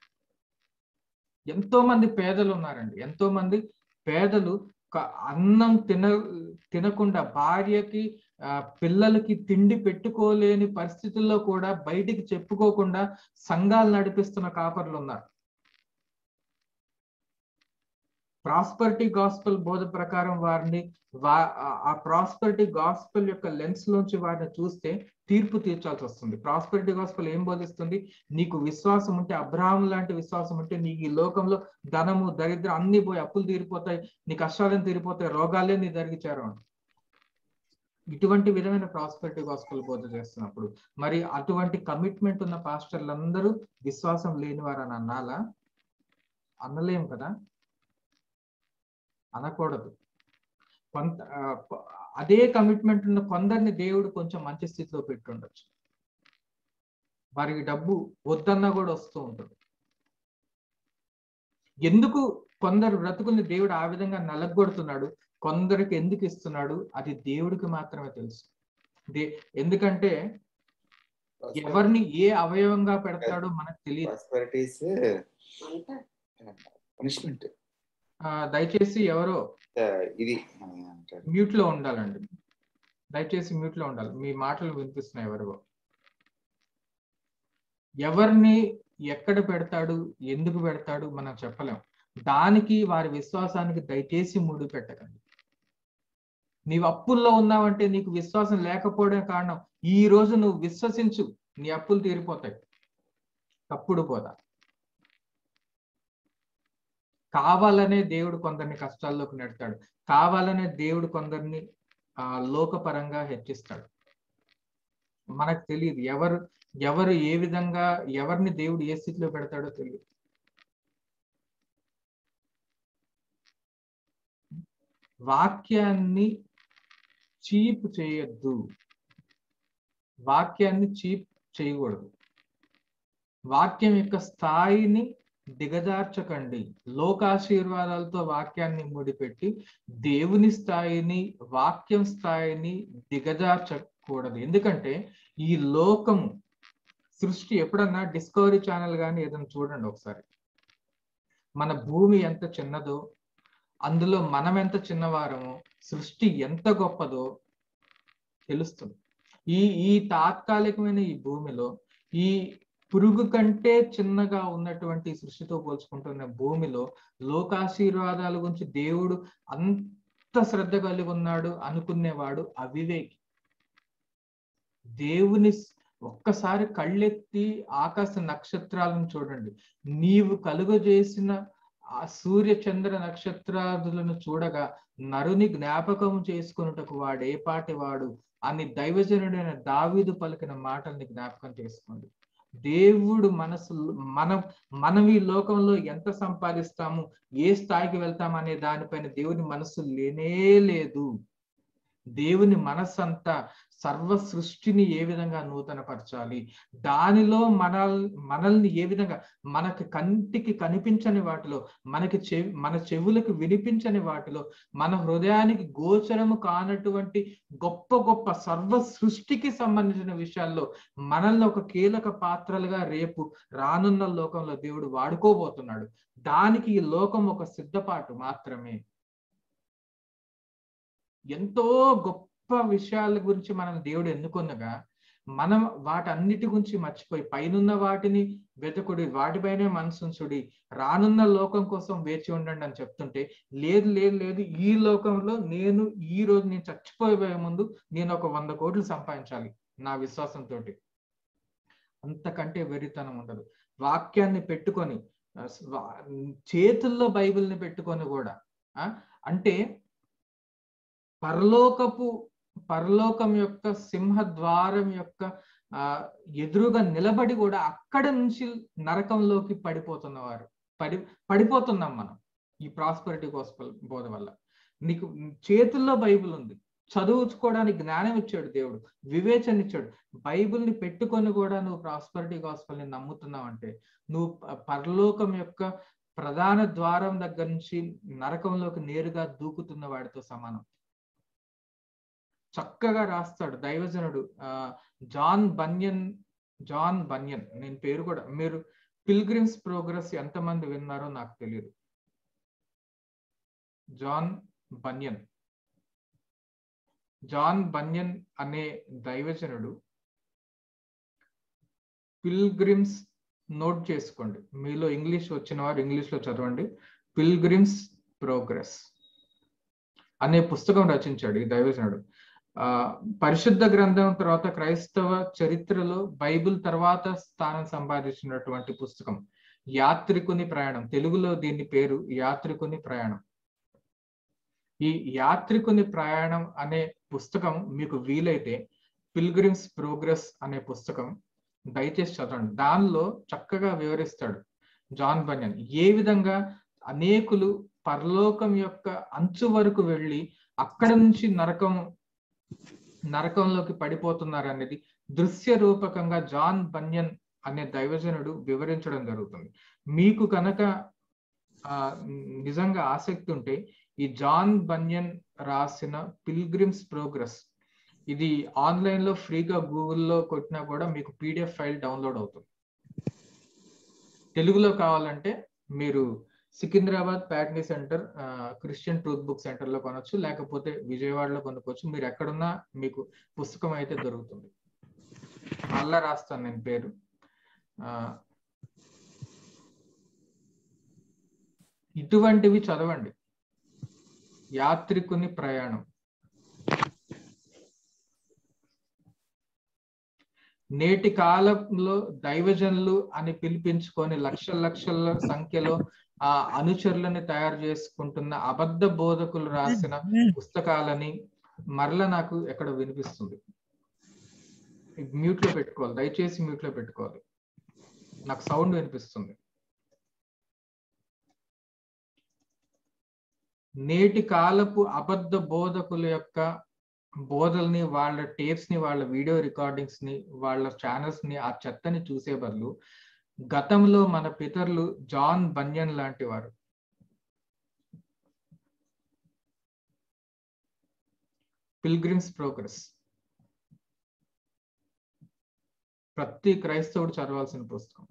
Speaker 1: ఎంతో మంది పేదలు ఉన్నారండి ఎంతో మంది పేదలు అన్నం తిన తినకుండా భార్యకి పిల్లలకి తిండి పెట్టుకోలేని పరిస్థితుల్లో కూడా బయటికి చెప్పుకోకుండా సంఘాలు నడిపిస్తున్న కాపర్లు ఉన్నారు ప్రాస్పరిటీ గాస్పల్ బోధ ప్రకారం వారిని వా ఆ ప్రాస్పరిటీ గాస్పల్ యొక్క లెన్స్ లోంచి వారిని చూస్తే తీర్పు తీర్చాల్సి వస్తుంది ప్రాస్పరిటీ గాస్పల్ ఏం బోధిస్తుంది నీకు విశ్వాసం ఉంటే అబ్రాహం లాంటి విశ్వాసం ఉంటే నీకు ఈ లోకంలో ధనము దరిద్రం అన్ని పోయి అప్పులు తీరిపోతాయి నీ కష్టాలను తీరిపోతాయి రోగాలే నీ దరికి చేరవు ఇటువంటి విధమైన ప్రాస్పరిటీ గాస్పల్ బోధ చేస్తున్నప్పుడు మరి అటువంటి కమిట్మెంట్ ఉన్న పాస్టర్లందరూ విశ్వాసం లేని వారు అని అనాలా అనలేం కదా అనకూడదు కొంత అదే కమిట్మెంట్ ఉన్న కొందరిని దేవుడు కొంచెం మంచి స్థితిలో పెట్టుండొచ్చు వారికి డబ్బు వద్దన్నా కూడా వస్తూ ఉంటుంది ఎందుకు కొందరు బ్రతుకుని దేవుడు ఆ విధంగా నలగొడుతున్నాడు కొందరికి ఎందుకు ఇస్తున్నాడు అది దేవుడికి మాత్రమే తెలుసు దే ఎందుకంటే ఎవరిని ఏ అవయవంగా పెడతాడో మనకు తెలియదు
Speaker 2: పనిష్మెంట్
Speaker 1: దయచేసి ఎవరో
Speaker 2: ఇది
Speaker 1: మ్యూట్ లో ఉండాలండి దయచేసి మ్యూట్ లో ఉండాలి మీ మాటలు వినిపిస్తున్నాయి ఎవరివో ఎవరిని ఎక్కడ పెడతాడు ఎందుకు పెడతాడు మనం చెప్పలేం దానికి వారి విశ్వాసానికి దయచేసి ముడి పెట్టకండి నీవు అప్పుల్లో ఉన్నావంటే నీకు విశ్వాసం లేకపోవడం కారణం ఈ రోజు నువ్వు విశ్వసించు నీ అప్పులు తీరిపోతాయి తప్పుడు పోదా కావాలనే దేవుడు కొందరిని కష్టాల్లోకి నెడతాడు కావాలనే దేవుడు కొందరిని ఆ లోకపరంగా హెచ్చిస్తాడు మనకు తెలియదు ఎవరు ఎవరు ఏ విధంగా ఎవరిని దేవుడు ఏ స్థితిలో పెడతాడో తెలియదు వాక్యాన్ని చీప్ చేయొద్దు వాక్యాన్ని చీప్ చేయకూడదు వాక్యం యొక్క స్థాయిని దిగజార్చకండి లోకాశీర్వాదాలతో వాక్యాన్ని ముడిపెట్టి దేవుని స్థాయిని వాక్యం స్థాయిని దిగజార్చకూడదు ఎందుకంటే ఈ లోకము సృష్టి ఎప్పుడన్నా డిస్కవరీ ఛానల్ కానీ ఏదైనా చూడండి ఒకసారి మన భూమి ఎంత చిన్నదో అందులో మనం ఎంత చిన్నవారమో సృష్టి ఎంత గొప్పదో తెలుస్తుంది ఈ ఈ తాత్కాలికమైన ఈ భూమిలో ఈ పురుగు కంటే చిన్నగా ఉన్నటువంటి సృష్టితో పోల్చుకుంటున్న భూమిలో లోకాశీర్వాదాల గురించి దేవుడు అంత శ్రద్ధ కలిగి ఉన్నాడు అనుకునేవాడు అవివేకి దేవుని ఒక్కసారి కళ్ళెత్తి ఆకాశ నక్షత్రాలను చూడండి నీవు కలుగజేసిన ఆ సూర్య చంద్ర నక్షత్రాదులను చూడగా నరుని జ్ఞాపకం చేసుకున్నటకు వాడు ఏ పాటి వాడు అని దైవజనుడైన దావీదు పలికిన మాటల్ని జ్ఞాపకం చేసుకోండి దేవుడు మనసు మనం మనం ఈ లోకంలో ఎంత సంపాదిస్తాము ఏ స్థాయికి వెళ్తాం అనే దానిపైన దేవుని మనసు లేనే లేదు దేవుని మనస్సంతా సర్వ సృష్టిని ఏ విధంగా నూతనపరచాలి దానిలో మన మనల్ని ఏ విధంగా మనకి కంటికి కనిపించని వాటిలో మనకి చెవి మన చెవులకు వినిపించని వాటిలో మన హృదయానికి గోచరము కానటువంటి గొప్ప గొప్ప సర్వ సృష్టికి సంబంధించిన విషయాల్లో మనల్ని ఒక కీలక పాత్రలుగా రేపు రానున్న లోకంలో దేవుడు వాడుకోబోతున్నాడు దానికి ఈ లోకం ఒక సిద్ధపాటు మాత్రమే ఎంతో గొప్ప విషయాల గురించి మనం దేవుడు ఎన్నుకొనగా మనం వాటన్నిటి గురించి మర్చిపోయి పైనున్న వాటిని వెతకుడి వాటిపైనే మనసుంచుడి రానున్న లోకం కోసం వేచి ఉండండి అని చెప్తుంటే లేదు లేదు లేదు ఈ లోకంలో నేను ఈ రోజు నేను చచ్చిపోయే ముందు నేను ఒక వంద కోట్లు సంపాదించాలి నా విశ్వాసంతో అంతకంటే వెరితనం ఉండదు వాక్యాన్ని పెట్టుకొని చేతుల్లో బైబిల్ని పెట్టుకొని కూడా అంటే పరలోకపు పరలోకం యొక్క సింహద్వారం యొక్క ఆ ఎదురుగా నిలబడి కూడా అక్కడ నుంచి నరకంలోకి పడిపోతున్నవారు పడి పడిపోతున్నాం మనం ఈ ప్రాస్పరిటీ గోస్పల్ బోధ వల్ల నీకు చేతుల్లో బైబిల్ ఉంది చదువుకోవడానికి జ్ఞానం ఇచ్చాడు దేవుడు వివేచన ఇచ్చాడు బైబిల్ని పెట్టుకొని కూడా నువ్వు ప్రాస్పరిటీ గాస్పల్ని నమ్ముతున్నావు అంటే నువ్వు పరలోకం యొక్క ప్రధాన ద్వారం దగ్గర నుంచి నరకంలోకి నేరుగా దూకుతున్న వాడితో సమానం చక్కగా రాస్తాడు దైవజనుడు ఆ జాన్ బన్యన్ జాన్ బన్యన్ నేను పేరు కూడా మీరు పిల్గ్రిమ్స్ ప్రోగ్రెస్ ఎంతమంది విన్నారో నాకు తెలియదు జాన్ బన్యన్ జాన్ బన్యన్ అనే దైవజనుడు పిల్గ్రిమ్స్ నోట్ చేసుకోండి మీలో ఇంగ్లీష్ వచ్చిన వారు ఇంగ్లీష్ లో చదవండి పిల్గ్రిమ్స్ ప్రోగ్రెస్ అనే పుస్తకం రచించాడు ఈ దైవజనుడు ఆ పరిశుద్ధ గ్రంథం తర్వాత క్రైస్తవ చరిత్రలో బైబిల్ తర్వాత స్థానం సంపాదించినటువంటి పుస్తకం యాత్రికుని ప్రయాణం తెలుగులో దీని పేరు యాత్రికుని ప్రయాణం ఈ యాత్రికుని ప్రయాణం అనే పుస్తకం మీకు వీలైతే పిల్గ్రిమ్స్ ప్రోగ్రెస్ అనే పుస్తకం దయచేసి చదవండి దానిలో చక్కగా వివరిస్తాడు జాన్ బన్యన్ ఏ విధంగా అనేకులు పరలోకం యొక్క అంచు వరకు వెళ్ళి అక్కడ నుంచి నరకం నరకంలోకి పడిపోతున్నారు అనేది దృశ్య రూపకంగా జాన్ బన్యన్ అనే దైవజనుడు వివరించడం జరుగుతుంది మీకు కనుక ఆ నిజంగా ఆసక్తి ఉంటే ఈ జాన్ బన్యన్ రాసిన పిల్గ్రిమ్స్ ప్రోగ్రెస్ ఇది ఆన్లైన్ లో ఫ్రీగా గూగుల్లో కొట్టినా కూడా మీకు పీడిఎఫ్ ఫైల్ డౌన్లోడ్ అవుతుంది తెలుగులో కావాలంటే మీరు Secunderabad Patny centre Christian truth book centre లో కొనొచ్చు లేకపోతే విజయవాడలో కొనుక్కోవచ్చు మీరు ఎక్కడున్నా మీకు పుస్తకం అయితే దొరుకుతుంది మళ్ళా రాస్తాను నేను పేరు ఇటువంటివి చదవండి యాత్రికుని ప్రయాణం నేటి కాలంలో దైవజనులు అని పిలిపించుకొని లక్షల లక్షల సంఖ్యలో ఆ అనుచరులని తయారు చేసుకుంటున్న అబద్ధ బోధకులు రాసిన పుస్తకాలని మరల నాకు ఎక్కడ వినిపిస్తుంది మ్యూట్ లో పెట్టుకోవాలి దయచేసి మ్యూట్ లో పెట్టుకోవాలి నాకు సౌండ్ వినిపిస్తుంది నేటి కాలపు అబద్ధ బోధకుల యొక్క బోధల్ని వాళ్ళ టేప్స్ ని వాళ్ళ వీడియో రికార్డింగ్స్ ని వాళ్ళ ఛానల్స్ ని ఆ చెత్తని చూసే బదులు గతంలో మన పితరులు జాన్ బన్యన్ లాంటి వారు పిల్గ్రిమ్స్ ప్రోగ్రెస్ ప్రతి క్రైస్తవుడు చదవాల్సిన పుస్తకం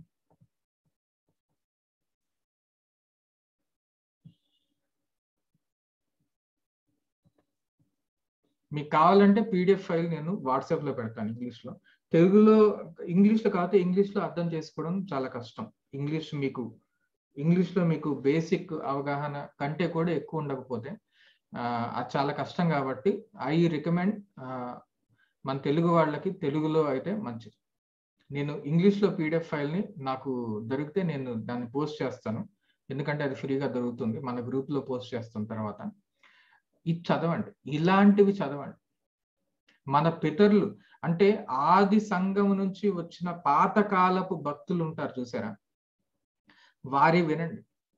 Speaker 1: మీకు కావాలంటే పీడిఎఫ్ ఫైల్ నేను వాట్సాప్ లో పెడతాను ఇంగ్లీష్ లో తెలుగులో ఇంగ్లీష్ లో కాకపోతే ఇంగ్లీష్ లో అర్థం చేసుకోవడం చాలా కష్టం ఇంగ్లీష్ మీకు ఇంగ్లీష్ లో మీకు బేసిక్ అవగాహన కంటే కూడా ఎక్కువ ఉండకపోతే అది చాలా కష్టం కాబట్టి ఐ రికమెండ్ మన తెలుగు వాళ్ళకి తెలుగులో అయితే మంచిది నేను ఇంగ్లీష్ లో పీడిఎఫ్ ఫైల్ ని నాకు దొరికితే నేను దాన్ని పోస్ట్ చేస్తాను ఎందుకంటే అది ఫ్రీగా దొరుకుతుంది మన గ్రూప్ లో పోస్ట్ చేస్తాం తర్వాత ఇది చదవండి ఇలాంటివి చదవండి మన పితరులు అంటే ఆది సంఘం నుంచి వచ్చిన పాతకాలపు భక్తులు ఉంటారు చూసారా వారి వినండి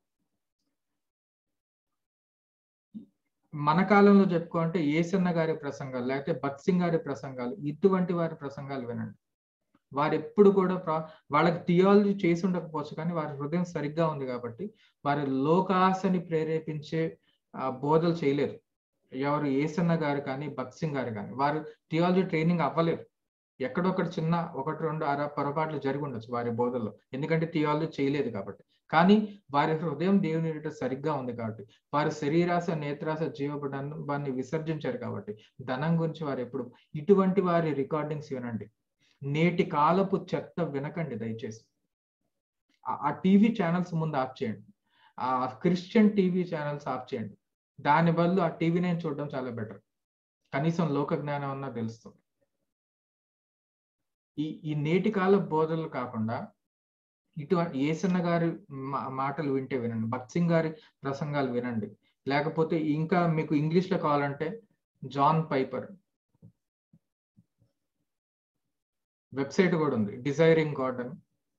Speaker 1: మన కాలంలో చెప్పుకోవాలంటే ఏసన్న గారి ప్రసంగాలు లేకపోతే బక్సింగ్ గారి ప్రసంగాలు ఇటువంటి వారి ప్రసంగాలు వినండి వారు ఎప్పుడు కూడా వాళ్ళకి థియాలజీ చేసి ఉండకపోవచ్చు కానీ వారి హృదయం సరిగ్గా ఉంది కాబట్టి వారి లోకాశని ప్రేరేపించే బోధలు చేయలేరు ఎవరు ఏసన్న గారు కానీ బక్సింగ్ గారు కానీ వారు థియాలజీ ట్రైనింగ్ అవ్వలేరు ఎక్కడొక్కడ చిన్న ఒకటి రెండు అర పొరపాట్లు జరిగి ఉండొచ్చు వారి బోధల్లో ఎందుకంటే థియాలజీ చేయలేదు కాబట్టి కానీ వారి హృదయం దేవుని ఎదుట సరిగ్గా ఉంది కాబట్టి వారి శరీరాశ నేత్రాశ జీవపడాన్ని విసర్జించారు కాబట్టి ధనం గురించి వారు ఎప్పుడు ఇటువంటి వారి రికార్డింగ్స్ వినండి నేటి కాలపు చెత్త వినకండి దయచేసి ఆ టీవీ ఛానల్స్ ముందు ఆఫ్ చేయండి ఆ క్రిస్టియన్ టీవీ ఛానల్స్ ఆఫ్ చేయండి దాని బదులు ఆ టీవీ నేను చూడడం చాలా బెటర్ కనీసం లోక జ్ఞానం అన్నా తెలుస్తుంది ఈ ఈ నేటి కాల బోధనలు కాకుండా ఇటువంటి ఏసన్న గారి మాటలు వింటే వినండి భక్సింగ్ గారి ప్రసంగాలు వినండి లేకపోతే ఇంకా మీకు ఇంగ్లీష్ లో కావాలంటే జాన్ పైపర్ వెబ్సైట్ కూడా ఉంది డిజైరింగ్ గార్డెన్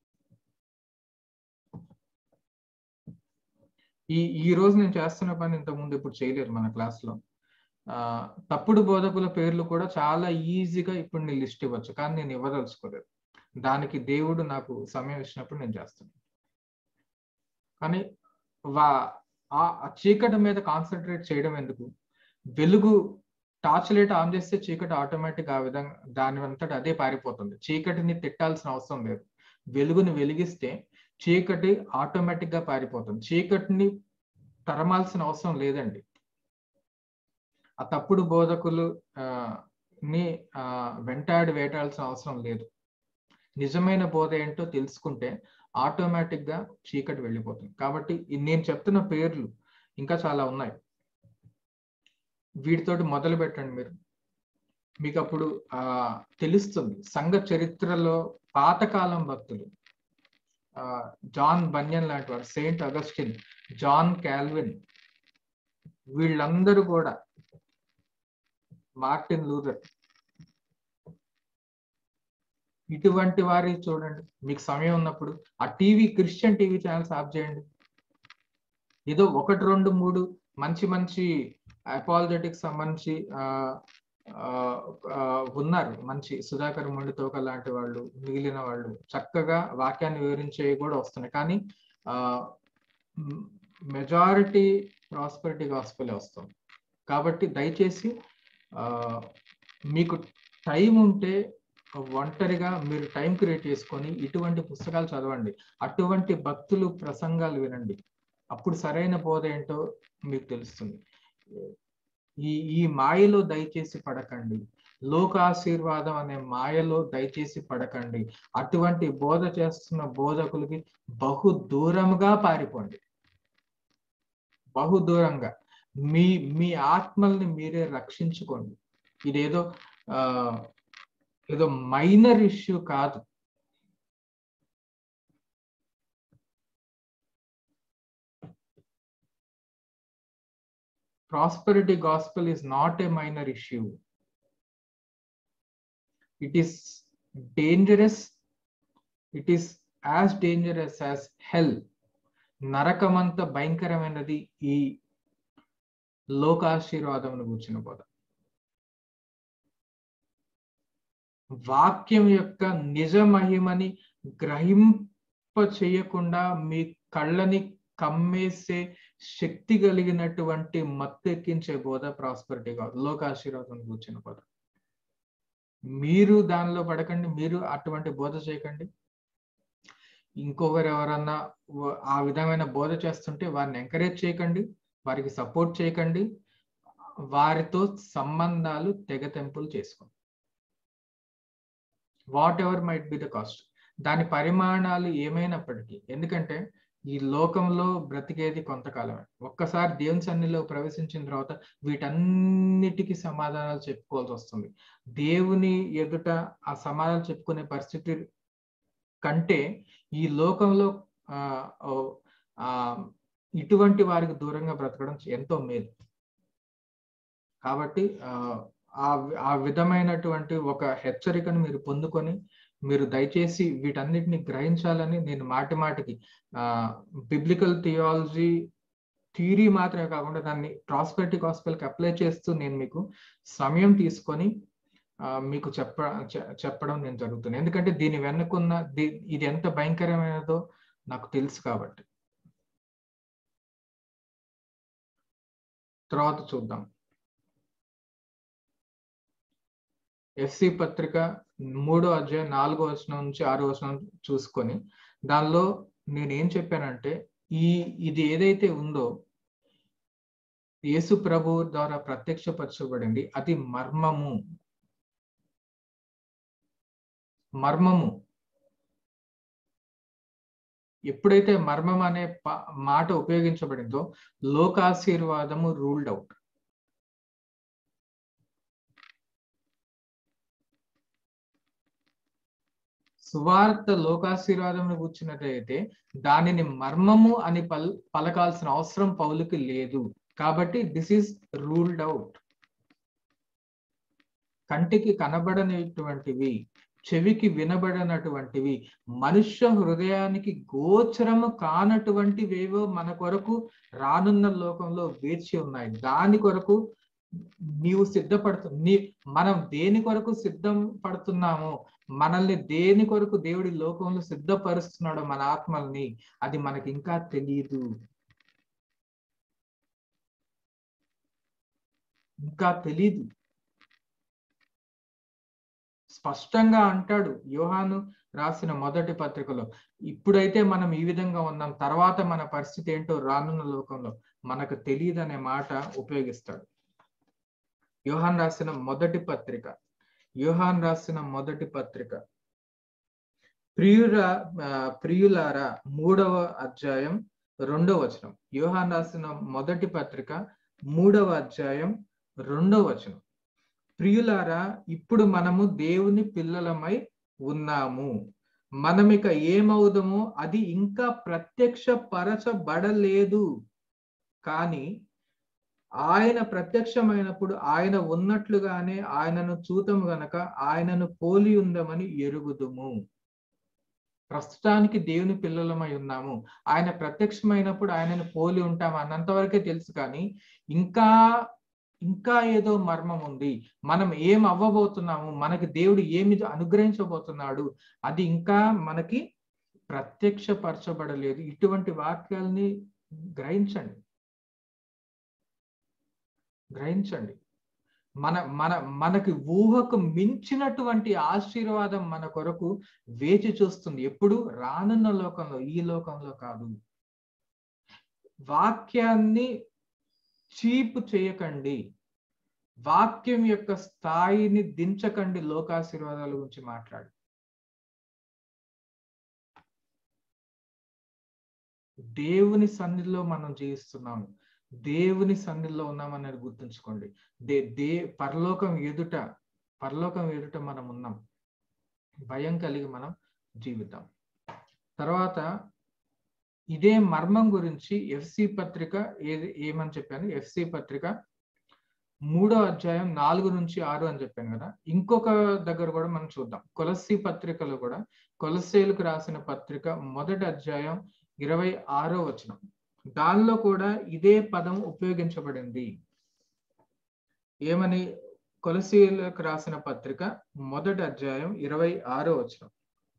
Speaker 1: ఈ ఈ రోజు నేను చేస్తున్న పని ఇంతకుముందు ఇప్పుడు చేయలేరు మన క్లాస్లో తప్పుడు బోధకుల పేర్లు కూడా చాలా ఈజీగా ఇప్పుడు నేను లిస్ట్ ఇవ్వచ్చు కానీ నేను ఇవ్వదలుచుకోలేదు దానికి దేవుడు నాకు సమయం ఇచ్చినప్పుడు నేను చేస్తాను కానీ వా ఆ చీకటి మీద కాన్సన్ట్రేట్ చేయడం ఎందుకు వెలుగు టార్చ్ లైట్ ఆన్ చేస్తే చీకటి ఆటోమేటిక్ ఆ విధంగా దాని అంతటి అదే పారిపోతుంది చీకటిని తిట్టాల్సిన అవసరం లేదు వెలుగుని వెలిగిస్తే చీకటి ఆటోమేటిక్ గా పారిపోతుంది చీకటిని తరమాల్సిన అవసరం లేదండి ఆ తప్పుడు బోధకులు ని వెంటాడి వేటాడాల్సిన అవసరం లేదు నిజమైన బోధ ఏంటో తెలుసుకుంటే ఆటోమేటిక్ గా చీకటి వెళ్ళిపోతుంది కాబట్టి నేను చెప్తున్న పేర్లు ఇంకా చాలా ఉన్నాయి వీటితోటి మొదలు పెట్టండి మీరు మీకు అప్పుడు ఆ తెలుస్తుంది సంఘ చరిత్రలో పాతకాలం భక్తులు జాన్ బన్యన్ లాంటి వారు సెయింట్ అగస్టిన్ జాన్ కాల్విన్ వీళ్ళందరూ కూడా మార్టిన్ లూథర్ ఇటువంటి వారి చూడండి మీకు సమయం ఉన్నప్పుడు ఆ TV Christian TV channels off చేయండి ఏదో ఒకటి రెండు మూడు మంచి మంచి అపాలజెటిక్ సంబంధించి ఉన్నారు మంచి సుధాకర్ మొండితోక లాంటి వాళ్ళు మిగిలిన వాళ్ళు చక్కగా వాక్యాన్ని వివరించే కూడా వస్తున్నాయి కానీ మెజారిటీ ప్రాస్పరిటీ గాస్పలే వస్తుంది కాబట్టి దయచేసి మీకు టైం ఉంటే ఒంటరిగా మీరు టైం క్రియేట్ చేసుకొని ఇటువంటి పుస్తకాలు చదవండి అటువంటి భక్తులు ప్రసంగాలు వినండి అప్పుడు సరైన బోధ ఏంటో మీకు తెలుస్తుంది ఈ ఈ మాయలో దయచేసి పడకండి లోక ఆశీర్వాదం అనే మాయలో దయచేసి పడకండి అటువంటి బోధ చేస్తున్న బోధకులకి బహు దూరంగా పారిపోండి బహు దూరంగా మీ మీ ఆత్మల్ని మీరే రక్షించుకోండి ఇదేదో ఆ ఏదో మైనర్ ఇష్యూ కాదు prosperity gospel is not a minor issue. It is dangerous. It is as dangerous as hell. నరకమంత భయంకరమైనది ఈ లోకాశీర్వాదమును కూర్చున్న బోధ వాక్యం యొక్క నిజ మహిమని గ్రహింప చేయకుండా మీ కళ్ళని కమ్మేసే శక్తి కలిగినటువంటి మత్తు ఎక్కించే బోధ ప్రాస్పరిటీ కాదు లోకాశీర్వాదం కూర్చున్న బోధ మీరు దానిలో పడకండి మీరు అటువంటి బోధ చేయకండి ఇంకొకరు ఎవరన్నా వ- ఆ విధమైన బోధ చేస్తుంటే వారిని ఎంకరేజ్ చేయకండి వారికి సపోర్ట్ చేయకండి వారితో సంబంధాలు తెగతెంపులు చేసుకోండి whatever might be the cost దాని పరిమాణాలు ఏమైనప్పటికీ ఎందుకంటే ఈ లోకంలో బ్రతికేది కొంతకాలమే ఒక్కసారి దేవుని సన్నిలో ప్రవేశించిన తర్వాత వీటన్నిటికీ సమాధానాలు చెప్పుకోవాల్సి వస్తుంది దేవుని ఎదుట ఆ సమాధానాలు చెప్పుకునే పరిస్థితి కంటే ఈ లోకంలో ఆ, ఓ, ఆ, ఇటువంటి వారికి దూరంగా బ్రతకడం ఎంతో మేలు కాబట్టి ఆ, ఆ ఆ విధమైనటువంటి ఒక హెచ్చరికను మీరు పొందుకొని మీరు దయచేసి వీటన్నిటిని గ్రహించాలని నేను మాటి మాటికి ఆ బిబ్లికల్ థియాలజీ థియరీ మాత్రమే కాకుండా దాన్ని ప్రాస్పెరిటీ హాస్పిటల్కి అప్లై చేస్తూ నేను మీకు సమయం తీసుకొని ఆ, మీకు చెప్ప చె- చెప్పడం నేను జరుగుతుంది ఎందుకంటే దీని వెనుకున్న దీ- ఇది ఎంత భయంకరమైనదో నాకు తెలుసు కాబట్టి తర్వాత చూద్దాం ఎఫ్సి పత్రిక మూడో అధ్యాయం నాలుగో వచనం నుంచి ఆరో వచనం చూసుకొని దానిలో నేను ఏం చెప్పానంటే ఈ ఇది ఏదైతే ఉందో యేసు ప్రభు ద్వారా ప్రత్యక్షపరచబడింది అది మర్మము మర్మము ఎప్పుడైతే మర్మం అనే ప- మాట ఉపయోగించబడిందో లోకాశీర్వాదము రూల్డ్ అవుట్ సువార్త లోకాశీర్వాదం కూర్చున్నట్లయితే దానిని మర్మము అని పల్ పలకాల్సిన అవసరం పౌలుకి లేదు కాబట్టి దిస్ ఈస్ రూల్డ్ అవుట్ కంటికి కనబడనటువంటివి చెవికి వినబడనటువంటివి మనుష్య హృదయానికి గోచరము కానటువంటివేవో మన కొరకు రానున్న లోకంలో వేచి ఉన్నాయి దాని కొరకు నీవు సిద్ధపడుతు నీ మనం దేని కొరకు సిద్ధం పడుతున్నామో మనల్ని దేని కొరకు దేవుడి లోకంలో సిద్ధపరుస్తున్నాడో మన ఆత్మల్ని అది మనకి ఇంకా తెలియదు ఇంకా తెలీదు స్పష్టంగా అంటాడు యోహాను రాసిన మొదటి పత్రికలో ఇప్పుడైతే మనం ఈ విధంగా ఉన్నాం తర్వాత మన పరిస్థితి ఏంటో రానున్న లోకంలో మనకు తెలియదు అనే మాట ఉపయోగిస్తాడు యోహాన్ రాసిన మొదటి పత్రిక యోహాన్ రాసిన మొదటి పత్రిక ప్రియుల ఆ, ప్రియులారా మూడవ అధ్యాయం రెండవ వచనం యోహాన్ రాసిన మొదటి పత్రిక మూడవ అధ్యాయం రెండవ వచనం ప్రియులారా ఇప్పుడు మనము దేవుని పిల్లలమై ఉన్నాము మనమిక ఏమవుదమో అది ఇంకా ప్రత్యక్ష పరచబడలేదు కానీ ఆయన ప్రత్యక్షమైనప్పుడు ఆయన ఉన్నట్లుగానే ఆయనను చూతము గనక ఆయనను పోలి ఉందమని ఎరుగుదుము ప్రస్తుతానికి దేవుని పిల్లలమై ఉన్నాము ఆయన ప్రత్యక్షమైనప్పుడు ఆయనను పోలి ఉంటాం అన్నంత వరకే తెలుసు కానీ ఇంకా ఇంకా ఏదో మర్మం ఉంది మనం ఏం అవ్వబోతున్నాము మనకి దేవుడు ఏమి అనుగ్రహించబోతున్నాడు అది ఇంకా మనకి ప్రత్యక్షపరచబడలేదు ఇటువంటి వాక్యాల్ని గ్రహించండి గ్రహించండి మన మన మనకి ఊహకు మించినటువంటి ఆశీర్వాదం మన కొరకు వేచి చూస్తుంది ఎప్పుడు రానున్న లోకంలో ఈ లోకంలో కాదు వాక్యాన్ని చీపు చేయకండి వాక్యం యొక్క స్థాయిని దించకండి లోకాశీర్వాదాల గురించి మాట్లాడి దేవుని సన్నిధిలో మనం జీవిస్తున్నాము దేవుని సన్నిధిలో ఉన్నామనేది గుర్తుంచుకోండి దే దే పరలోకం ఎదుట పరలోకం ఎదుట మనం ఉన్నాం భయం కలిగి మనం జీవిద్దాం తర్వాత ఇదే మర్మం గురించి ఎఫ్సి పత్రిక ఏది ఏమని చెప్పాను ఎఫ్సి పత్రిక మూడో అధ్యాయం నాలుగు నుంచి ఆరు అని చెప్పాను కదా ఇంకొక దగ్గర కూడా మనం చూద్దాం కొలసి పత్రికలో కూడా కొలసేలకు రాసిన పత్రిక మొదటి అధ్యాయం ఇరవై ఆరో వచనం దానిలో కూడా ఇదే పదం ఉపయోగించబడింది ఏమని కొలసీలకు రాసిన పత్రిక మొదటి అధ్యాయం ఇరవై ఆరో వచనం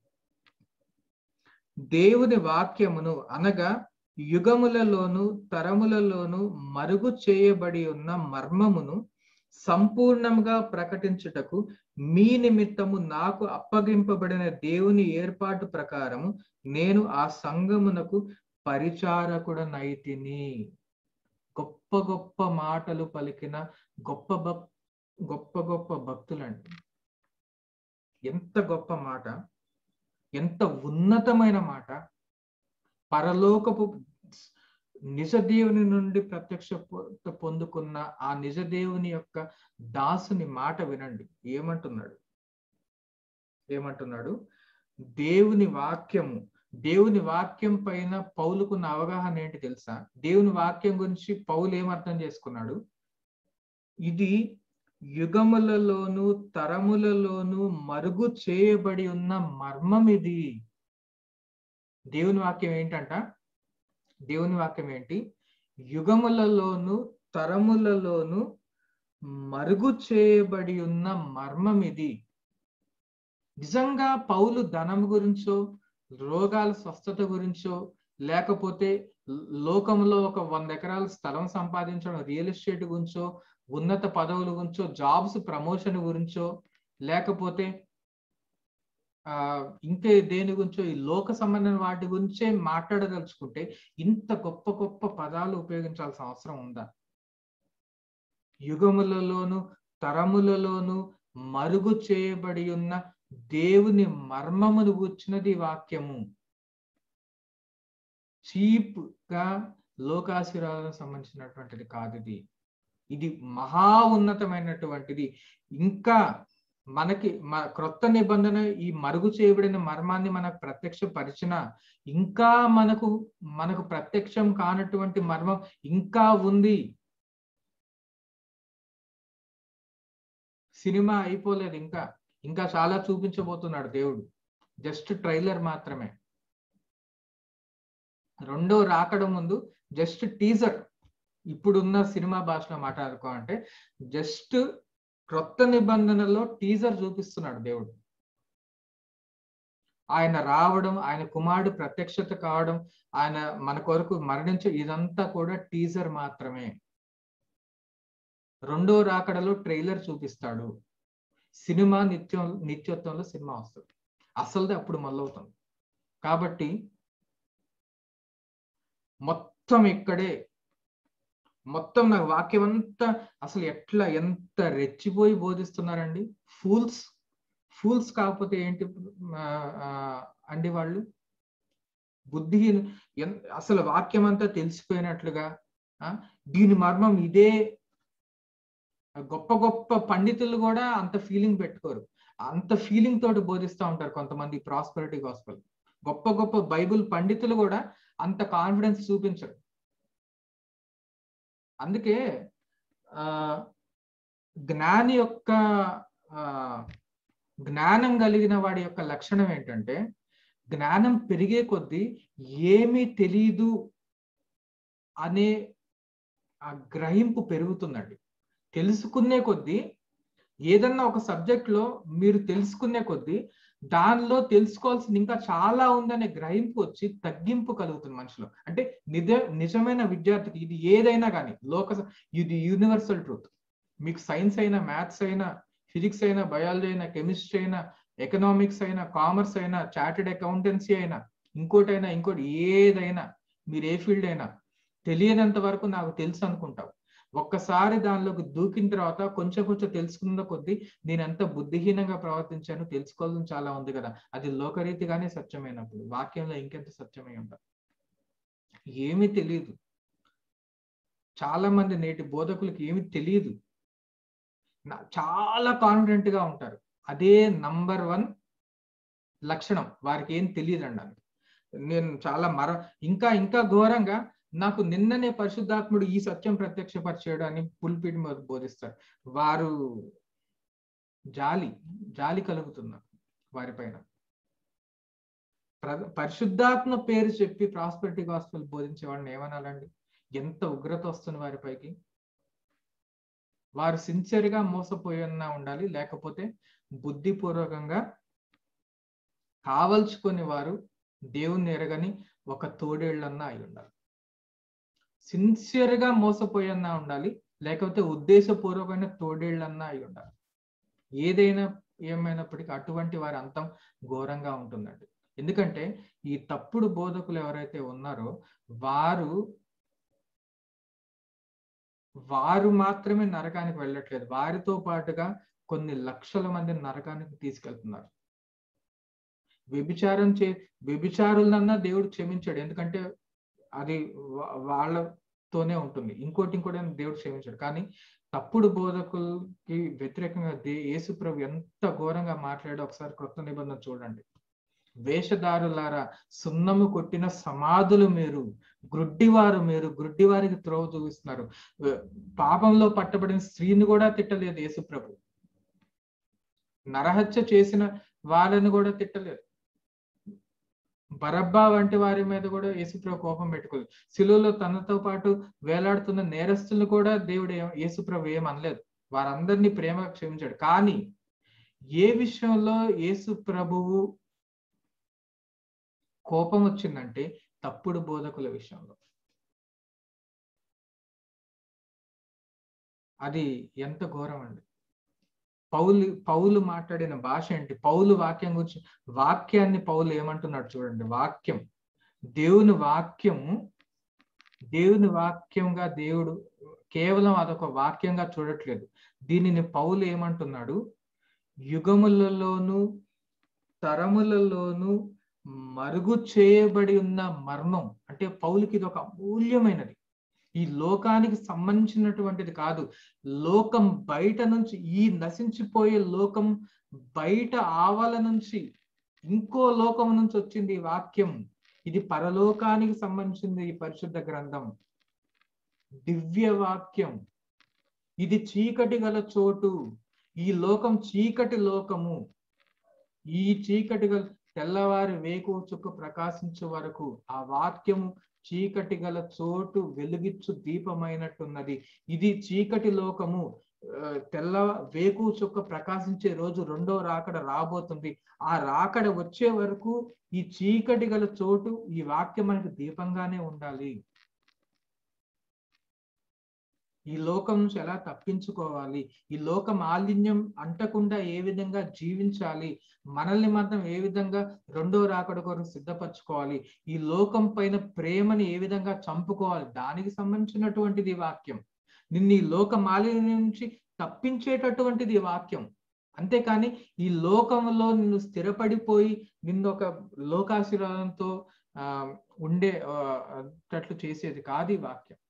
Speaker 1: దేవుని వాక్యమును అనగా యుగములలోను తరములలోను మరుగు చేయబడి ఉన్న మర్మమును సంపూర్ణంగా ప్రకటించుటకు మీ నిమిత్తము నాకు అప్పగింపబడిన దేవుని ఏర్పాటు ప్రకారము నేను ఆ సంఘమునకు పరిచారకుడనైతిని గొప్ప గొప్ప మాటలు పలికిన గొప్ప భక్ గొప్ప గొప్ప భక్తులండి ఎంత గొప్ప మాట ఎంత ఉన్నతమైన మాట పరలోకపు నిజ దేవుని నుండి ప్రత్యక్ష పొ- పొందుకున్న ఆ నిజ దేవుని యొక్క దాసుని మాట వినండి ఏమంటున్నాడు ఏమంటున్నాడు దేవుని వాక్యము దేవుని వాక్యం పైన పౌలుకున్న అవగాహన ఏంటి తెలుసా దేవుని వాక్యం గురించి పౌలు ఏమర్థం చేసుకున్నాడు ఇది యుగములలోను తరములలోను మరుగు చేయబడి ఉన్న మర్మం ఇది దేవుని వాక్యం ఏంటంట దేవుని వాక్యం ఏంటి యుగములలోను తరములలోను మరుగు చేయబడి ఉన్న మర్మం ఇది నిజంగా పౌలు ధనం గురించో రోగాల స్వస్థత గురించో లేకపోతే లోకంలో ఒక వంద ఎకరాల స్థలం సంపాదించడం రియల్ ఎస్టేట్ గురించో ఉన్నత పదవుల గురించో జాబ్స్ ప్రమోషన్ గురించో లేకపోతే ఆ ఇంకే దేని గురించో ఈ లోక సంబంధమైన వాటి గురించే మాట్లాడదలుచుకుంటే ఇంత గొప్ప గొప్ప పదాలు ఉపయోగించాల్సిన అవసరం ఉందా యుగములలోను తరములలోను మరుగు చేయబడి ఉన్న దేవుని మర్మమును కూర్చున్నది వాక్యము చీప్ గా లోకాశీర్వాదం సంబంధించినటువంటిది కాదు ఇది ఇది మహా ఉన్నతమైనటువంటిది ఇంకా మనకి మన క్రొత్త నిబంధన ఈ మరుగు చేయబడిన మర్మాన్ని మనకు ప్రత్యక్ష పరిచిన ఇంకా మనకు మనకు ప్రత్యక్షం కానటువంటి మర్మం ఇంకా ఉంది సినిమా అయిపోలేదు ఇంకా ఇంకా చాలా చూపించబోతున్నాడు దేవుడు జస్ట్ ట్రైలర్ మాత్రమే రెండో రాకడ ముందు జస్ట్ టీజర్ ఇప్పుడున్న సినిమా భాషలో మాట్లాడుకో అంటే జస్ట్ క్రొత్త నిబంధనలో టీజర్ చూపిస్తున్నాడు దేవుడు ఆయన రావడం ఆయన కుమారుడు ప్రత్యక్షత కావడం ఆయన మన కొరకు మరణించే ఇదంతా కూడా టీజర్ మాత్రమే రెండో రాకడలో ట్రైలర్ చూపిస్తాడు సినిమా నిత్యం నిత్యత్వంలో సినిమా వస్తుంది అసలుది అప్పుడు మొదలవుతుంది కాబట్టి మొత్తం ఇక్కడే మొత్తం నాకు వాక్యం అంతా అసలు ఎట్లా ఎంత రెచ్చిపోయి బోధిస్తున్నారండి ఫూల్స్ ఫూల్స్ కాకపోతే ఏంటి ఆ, ఆ, అండి వాళ్ళు బుద్ధిహీన ఎన్- అసలు వాక్యం అంతా తెలిసిపోయినట్లుగా ఆ, దీని మర్మం ఇదే గొప్ప గొప్ప పండితులు కూడా అంత ఫీలింగ్ పెట్టుకోరు అంత ఫీలింగ్ తోటి బోధిస్తూ ఉంటారు కొంతమంది ప్రాస్పరిటీ గాస్పల్ గొప్ప గొప్ప బైబిల్ పండితులు కూడా అంత కాన్ఫిడెన్స్ చూపించరు అందుకే ఆ జ్ఞాని యొక్క ఆ జ్ఞానం కలిగిన వాడి యొక్క లక్షణం ఏంటంటే జ్ఞానం పెరిగే కొద్దీ ఏమీ తెలియదు అనే ఆ గ్రహింపు పెరుగుతుందండి తెలుసుకునే కొద్దీ ఏదన్నా ఒక సబ్జెక్ట్ లో మీరు తెలుసుకునే కొద్దీ దానిలో తెలుసుకోవాల్సింది ఇంకా చాలా ఉందనే గ్రహింపు వచ్చి తగ్గింపు కలుగుతుంది మనిషిలో అంటే నిజ నిజమైన విద్యార్థికి ఇది ఏదైనా కానీ లోక స- ఇది యూనివర్సల్ ట్రూత్ మీకు సైన్స్ అయినా మ్యాథ్స్ అయినా ఫిజిక్స్ అయినా బయాలజీ అయినా కెమిస్ట్రీ అయినా ఎకనామిక్స్ అయినా కామర్స్ అయినా చార్టెడ్ అకౌంటెన్సీ అయినా ఇంకోటైనా ఇంకోటి ఏదైనా మీరు ఏ ఫీల్డ్ అయినా తెలియనంత వరకు నాకు తెలుసు అనుకుంటావు ఒక్కసారి దానిలోకి దూకిన తర్వాత కొంచెం కొంచెం తెలుసుకున్న కొద్దీ నేను ఎంత బుద్ధిహీనంగా ప్రవర్తించాను తెలుసుకోవాలని చాలా ఉంది కదా అది లోకరీతిగానే సత్యమైనప్పుడు వాక్యంలో ఇంకెంత సత్యమై ఉంటా ఏమీ తెలియదు చాలా మంది నేటి బోధకులకు ఏమి తెలియదు నా- చాలా కాన్ఫిడెంట్ గా ఉంటారు అదే నంబర్ వన్ లక్షణం వారికి ఏం తెలియదు అండి నేను చాలా మర ఇంకా ఇంకా ఘోరంగా నాకు నిన్ననే పరిశుద్ధాత్ముడు ఈ సత్యం ప్రత్యక్షపరిచాడు అని పుల్పిటి మీద బోధిస్తారు వారు జాలి జాలి కలుగుతున్నారు వారిపైన ప్ర- పరిశుద్ధాత్మ పేరు చెప్పి ప్రాస్పెరిటీ గాస్పల్ బోధించే వాళ్ళని ఏమనాలండి ఎంత ఉగ్రత వస్తుంది వారిపైకి వారు సిన్సియర్ గా మోసపోయన్నా ఉండాలి లేకపోతే బుద్ధిపూర్వకంగా కావల్చుకొని వారు దేవుణ్ణి ఎరగని ఒక తోడేళ్ళన్నా అయి ఉండాలి సిన్సియర్ గా మోసపోయన్నా ఉండాలి లేకపోతే ఉద్దేశపూర్వకమైన తోడేళ్ళన్నా అయి ఉండాలి ఏదైనా ఏమైనప్పటికీ అటువంటి వారి అంతం ఘోరంగా ఉంటుందండి ఎందుకంటే ఈ తప్పుడు బోధకులు ఎవరైతే ఉన్నారో వారు వారు మాత్రమే నరకానికి వెళ్ళట్లేదు వారితో పాటుగా కొన్ని లక్షల మందిని నరకానికి తీసుకెళ్తున్నారు వ్యభిచారం చే వ్యభిచారులన్నా దేవుడు క్షమించాడు ఎందుకంటే అది వా- వాళ్ళతోనే ఉంటుంది ఇంకోటి ఇంకోటి అని దేవుడు క్షమించాడు కానీ తప్పుడు బోధకులకి వ్యతిరేకంగా దే యేసు ప్రభు ఎంత ఘోరంగా మాట్లాడో ఒకసారి క్రొత్త నిబంధన చూడండి వేషధారులారా సున్నము కొట్టిన సమాధులు మీరు గ్రుడ్డివారు మీరు గ్రుడ్డివారికి త్రోవ చూపిస్తున్నారు వ- పాపంలో పట్టబడిన స్త్రీని కూడా తిట్టలేదు యేసు ప్రభు నరహత్య చేసిన వాళ్ళని కూడా తిట్టలేదు బరబ్బా వంటి వారి మీద కూడా యేసుప్రభు కోపం పెట్టుకోలేదు శిలువలో తనతో పాటు వేలాడుతున్న నేరస్తులను కూడా దేవుడు ఏం యేసుప్రభు ఏం అనలేదు వారందరినీ ప్రేమ క్షమించాడు కానీ ఏ విషయంలో యేసు ప్రభువు కోపం వచ్చిందంటే తప్పుడు బోధకుల విషయంలో అది ఎంత ఘోరం అండి పౌలు పౌలు మాట్లాడిన భాష ఏంటి పౌలు వాక్యం గురించి వాక్యాన్ని పౌలు ఏమంటున్నాడు చూడండి వాక్యం దేవుని వాక్యము దేవుని వాక్యంగా దేవుడు కేవలం అదొక వాక్యంగా చూడట్లేదు దీనిని పౌలు ఏమంటున్నాడు యుగములలోను తరములలోను మరుగు చేయబడి ఉన్న మర్మం అంటే పౌలుకి ఇది ఒక అమూల్యమైనది ఈ లోకానికి సంబంధించినటువంటిది కాదు లోకం బయట నుంచి ఈ నశించిపోయే లోకం బయట ఆవల నుంచి ఇంకో లోకం నుంచి వచ్చింది ఈ వాక్యం ఇది పరలోకానికి సంబంధించింది ఈ పరిశుద్ధ గ్రంథం దివ్య వాక్యం ఇది చీకటి గల చోటు ఈ లోకం చీకటి లోకము ఈ చీకటి గల తెల్లవారి వేకు చుక్క ప్రకాశించే వరకు ఆ వాక్యము చీకటి గల చోటు వెలుగిచ్చు దీపమైనట్టున్నది ఇది చీకటి లోకము ఆ, తెల్ల వేకు చుక్క ప్రకాశించే రోజు రెండో రాకడ రాబోతుంది ఆ రాకడ వచ్చే వరకు ఈ చీకటి గల చోటు ఈ వాక్యం మనకి దీపంగానే ఉండాలి ఈ లోకం నుంచి ఎలా తప్పించుకోవాలి ఈ లోక మాలిన్యం అంటకుండా ఏ విధంగా జీవించాలి మనల్ని మాత్రం ఏ విధంగా రెండో రాకడ కొరకు సిద్ధపరచుకోవాలి ఈ లోకం పైన ప్రేమని ఏ విధంగా చంపుకోవాలి దానికి సంబంధించినటువంటిది ఈ వాక్యం నిన్ను ఈ లోక మాలిన్యం నుంచి తప్పించేటటువంటిది ఈ వాక్యం అంతేకాని ఈ లోకంలో నిన్ను స్థిరపడిపోయి నిన్ను ఒక లోకాశీర్వాదంతో ఆ ఉండే ఆ, అట్టు చేసేది కాదు ఈ వాక్యం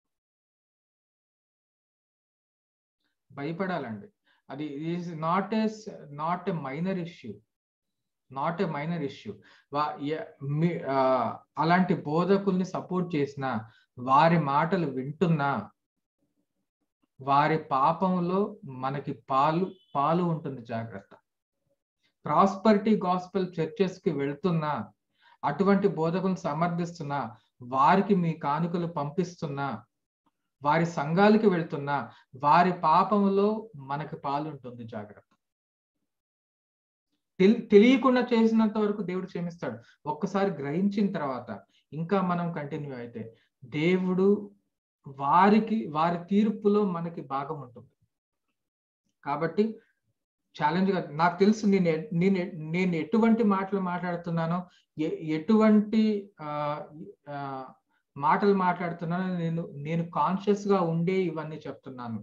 Speaker 1: భయపడాలండి అది is not a not a minor issue not a minor issue అలాంటి బోధకుల్ని సపోర్ట్ చేసిన వారి మాటలు వింటున్నా వారి పాపంలో మనకి పాలు పాలు ఉంటుంది జాగ్రత్త ప్రాస్పరిటీ గాస్పెల్ చర్చెస్ కి వెళ్తున్నా అటువంటి బోధకులను సమర్థిస్తున్నా వారికి మీ కానుకలు పంపిస్తున్నా వారి సంఘాలకి వెళ్తున్నా వారి పాపంలో మనకి పాలు ఉంటుంది జాగ్రత్త తెలి- తెలియకుండా చేసినంత వరకు దేవుడు క్షమిస్తాడు ఒక్కసారి గ్రహించిన తర్వాత ఇంకా మనం కంటిన్యూ అయితే దేవుడు వారికి వారి తీర్పులో మనకి భాగం ఉంటుంది కాబట్టి ఛాలెంజ్ గా నాకు తెలుసు నేను ఎ- నేను ఎ- నేను ఎటువంటి మాటలు మాట్లాడుతున్నానో ఎ- ఎటువంటి ఆ, ఆ, మాటలు మాట్లాడుతున్నానో నేను నేను కాన్షియస్ గా ఉండే ఇవన్నీ చెప్తున్నాను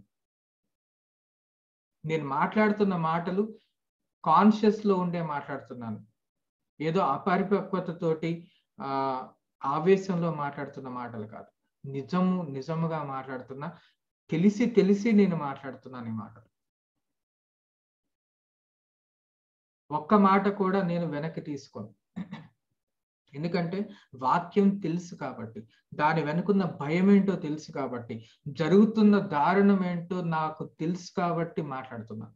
Speaker 1: నేను మాట్లాడుతున్న మాటలు కాన్షియస్ లో ఉండే మాట్లాడుతున్నాను ఏదో అపరిపక్వతతోటి ఆ ఆవేశంలో మాట్లాడుతున్న మాటలు కాదు నిజము నిజముగా మాట్లాడుతున్నా తెలిసి తెలిసి నేను మాట్లాడుతున్నాను ఈ మాటలు ఒక్క మాట కూడా నేను వెనక్కి తీసుకోను ఎందుకంటే వాక్యం తెలుసు కాబట్టి దాని వెనుకున్న భయం ఏంటో తెలుసు కాబట్టి జరుగుతున్న దారుణం ఏంటో నాకు తెలుసు కాబట్టి మాట్లాడుతున్నాను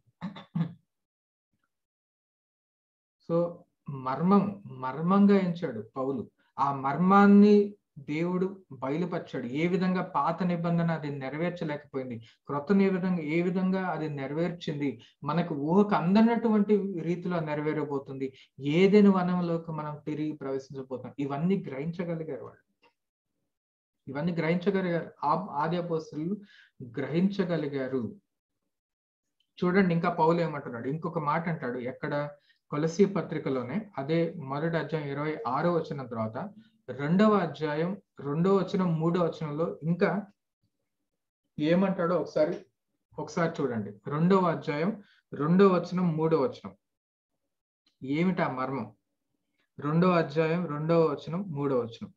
Speaker 1: సో మర్మం మర్మంగా ఎంచాడు పౌలు ఆ మర్మాన్ని దేవుడు బయలుపరిచాడు ఏ విధంగా పాత నిబంధన అది నెరవేర్చలేకపోయింది క్రొత్త నిబంధన ఏ విధంగా అది నెరవేర్చింది మనకు ఊహకు అందనటువంటి రీతిలో నెరవేరబోతుంది ఏదైనా వనంలోకి మనం తిరిగి ప్రవేశించబోతాం ఇవన్నీ గ్రహించగలిగారు వాళ్ళు ఇవన్నీ గ్రహించగలిగారు ఆ- ఆది అపోస్తులు గ్రహించగలిగారు చూడండి ఇంకా పౌలు ఏమంటున్నాడు ఇంకొక మాట అంటాడు ఎక్కడ కొలసి పత్రికలోనే అదే మొదటి అధ్యాయం ఇరవై ఆరో వచ్చిన తర్వాత రెండవ అధ్యాయం రెండో వచనం మూడో వచనంలో ఇంకా ఏమంటాడో ఒకసారి ఒకసారి చూడండి రెండవ అధ్యాయం రెండో వచనం మూడో వచనం ఏమిటా మర్మం రెండో అధ్యాయం రెండవ వచనం మూడో వచనం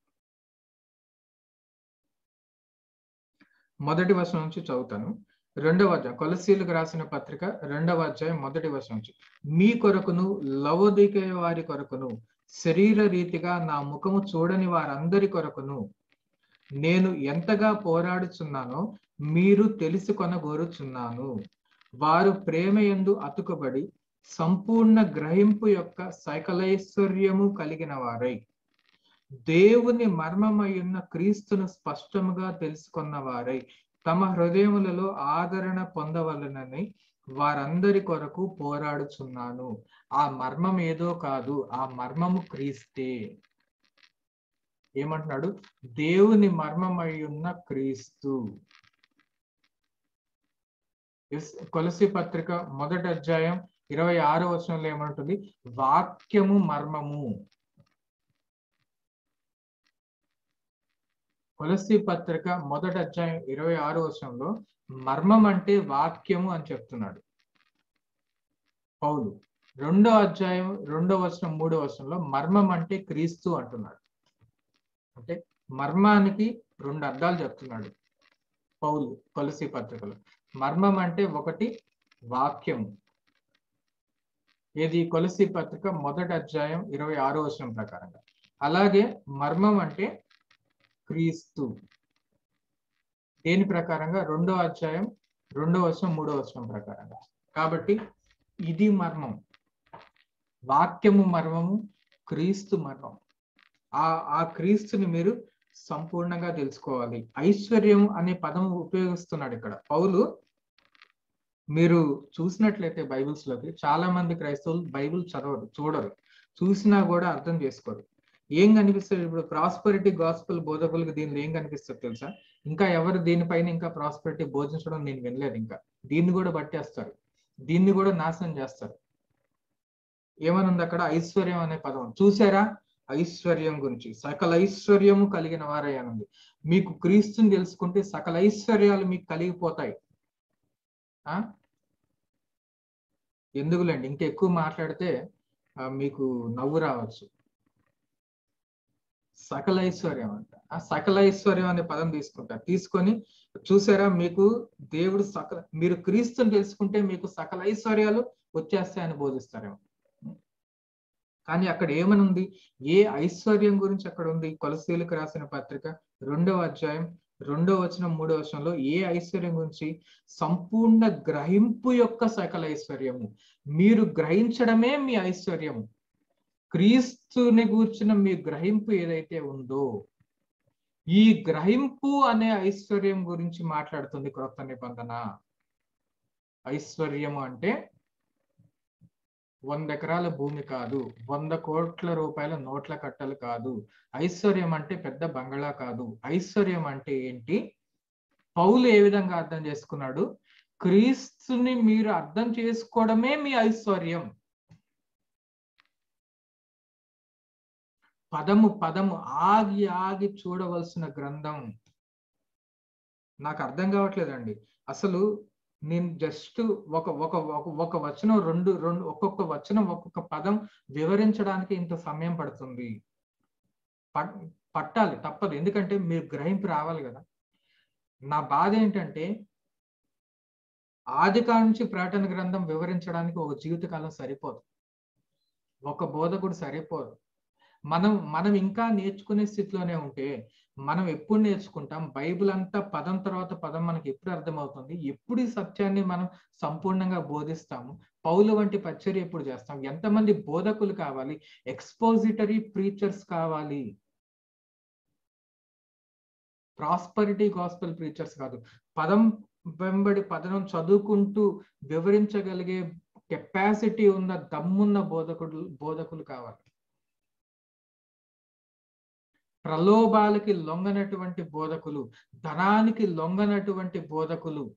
Speaker 1: మొదటి వచనం నుంచి చదువుతాను రెండవ అధ్యాయం కొలసీలకు రాసిన పత్రిక రెండవ అధ్యాయం మొదటి వచనం నుంచి మీ కొరకును లవోదికే వారి కొరకును శరీర రీతిగా నా ముఖము చూడని వారందరి కొరకును నేను ఎంతగా పోరాడుచున్నానో మీరు తెలుసుకొనగోరుచున్నాను వారు ప్రేమ యందు అతుకబడి సంపూర్ణ గ్రహింపు యొక్క సకలైశ్వర్యము కలిగిన వారై దేవుని మర్మమయ్యున్న క్రీస్తును స్పష్టముగా తెలుసుకున్న వారై తమ హృదయములలో ఆదరణ పొందవలనని వారందరి కొరకు పోరాడుచున్నాను ఆ మర్మం ఏదో కాదు ఆ మర్మము క్రీస్తే ఏమంటున్నాడు దేవుని మర్మమై ఉన్న క్రీస్తు ఎస్- కొలసి పత్రిక మొదటి అధ్యాయం ఇరవై ఆరో వచనంలో ఏమంటుంది వాక్యము మర్మము కొలసి పత్రిక మొదటి అధ్యాయం ఇరవై ఆరో వచనంలో మర్మం అంటే వాక్యము అని చెప్తున్నాడు పౌలు రెండో అధ్యాయం రెండో వచనం మూడో వచనంలో మర్మం అంటే క్రీస్తు అంటున్నాడు అంటే మర్మానికి రెండు అర్థాలు చెప్తున్నాడు పౌలు కొలసి పత్రికలో మర్మం అంటే ఒకటి వాక్యము ఏది కొలసి పత్రిక మొదటి అధ్యాయం ఇరవై ఆరో వచనం ప్రకారంగా అలాగే మర్మం అంటే క్రీస్తు దేని ప్రకారంగా రెండో అధ్యాయం రెండో వచనం మూడో వచనం ప్రకారంగా కాబట్టి ఇది మర్మం వాక్యము మర్మము క్రీస్తు మర్మం ఆ ఆ క్రీస్తుని మీరు సంపూర్ణంగా తెలుసుకోవాలి ఐశ్వర్యం అనే పదం ఉపయోగిస్తున్నాడు ఇక్కడ పౌలు మీరు చూసినట్లయితే బైబిల్స్ లోకి చాలా మంది క్రైస్తవులు బైబిల్ చదవరు చూడరు చూసినా కూడా అర్థం చేసుకోరు ఏం కనిపిస్తుంది ఇప్పుడు ప్రాస్పరిటీ గాస్పల్ బోధకులకు దీనిలో ఏం కనిపిస్తుంది తెలుసా ఇంకా ఎవరు దీనిపైన ఇంకా ప్రాస్పరిటీ బోధించడం నేను వినలేదు ఇంకా దీన్ని కూడా బట్టేస్తారు దీన్ని కూడా నాశనం చేస్తారు ఏమనుంది అక్కడ ఐశ్వర్యం అనే పదం చూసారా ఐశ్వర్యం గురించి సకల ఐశ్వర్యము కలిగిన వారై అనుంది మీకు క్రీస్తుని తెలుసుకుంటే సకల ఐశ్వర్యాలు మీకు కలిగిపోతాయి ఆ ఎందుకులేండి ఇంకా ఎక్కువ మాట్లాడితే ఆ, మీకు నవ్వు రావచ్చు సకల ఐశ్వర్యం అంట ఆ సకల ఐశ్వర్యం అనే పదం తీసుకుంటారు తీసుకొని చూసారా మీకు దేవుడు సకల మీరు క్రీస్తుని తెలుసుకుంటే మీకు సకల ఐశ్వర్యాలు వచ్చేస్తాయని బోధిస్తారేమో కానీ అక్కడ ఏమని ఉంది ఏ ఐశ్వర్యం గురించి అక్కడ ఉంది కొలసీలకు రాసిన పత్రిక రెండవ అధ్యాయం రెండవ వచనం మూడవ వచనంలో ఏ ఐశ్వర్యం గురించి సంపూర్ణ గ్రహింపు యొక్క సకల ఐశ్వర్యము మీరు గ్రహించడమే మీ ఐశ్వర్యము క్రీస్తుని గూర్చిన మీ గ్రహింపు ఏదైతే ఉందో ఈ గ్రహింపు అనే ఐశ్వర్యం గురించి మాట్లాడుతుంది క్రొత్త నిబంధన ఐశ్వర్యము అంటే వంద ఎకరాల భూమి కాదు వంద కోట్ల రూపాయల నోట్ల కట్టలు కాదు ఐశ్వర్యం అంటే పెద్ద బంగళా కాదు ఐశ్వర్యం అంటే ఏంటి పౌలు ఏ విధంగా అర్థం చేసుకున్నాడు క్రీస్తుని మీరు అర్థం చేసుకోవడమే మీ ఐశ్వర్యం పదము పదము ఆగి ఆగి చూడవలసిన గ్రంథం నాకు అర్థం కావట్లేదండి అసలు నేను జస్ట్ ఒక ఒక ఒక- ఒక వచనం రెండు రెండు ఒక్కొక్క వచనం ఒక్కొక్క పదం వివరించడానికి ఇంత సమయం పడుతుంది పట్- పట్టాలి తప్పదు ఎందుకంటే మీరు గ్రహింపు రావాలి కదా నా బాధ ఏంటంటే ఆది కాలం నుంచి ప్రకటన గ్రంథం వివరించడానికి ఒక జీవితకాలం సరిపోదు ఒక బోధకుడు సరిపోదు మనం మనం ఇంకా నేర్చుకునే స్థితిలోనే ఉంటే మనం ఎప్పుడు నేర్చుకుంటాం బైబిల్ అంతా పదం తర్వాత పదం మనకి ఎప్పుడు అర్థమవుతుంది ఎప్పుడు ఈ సత్యాన్ని మనం సంపూర్ణంగా బోధిస్తాము పౌలు వంటి పరిచర్య ఎప్పుడు చేస్తాం ఎంతమంది బోధకులు కావాలి ఎక్స్పోజిటరీ ప్రీచర్స్ కావాలి ప్రాస్పరిటీ గాస్పల్ ప్రీచర్స్ కాదు పదం వెంబడి పదనం చదువుకుంటూ వివరించగలిగే కెపాసిటీ ఉన్న దమ్మున్న బోధకుడు బోధకులు కావాలి ప్రలోభాలకి లొంగనటువంటి బోధకులు ధనానికి లొంగనటువంటి బోధకులు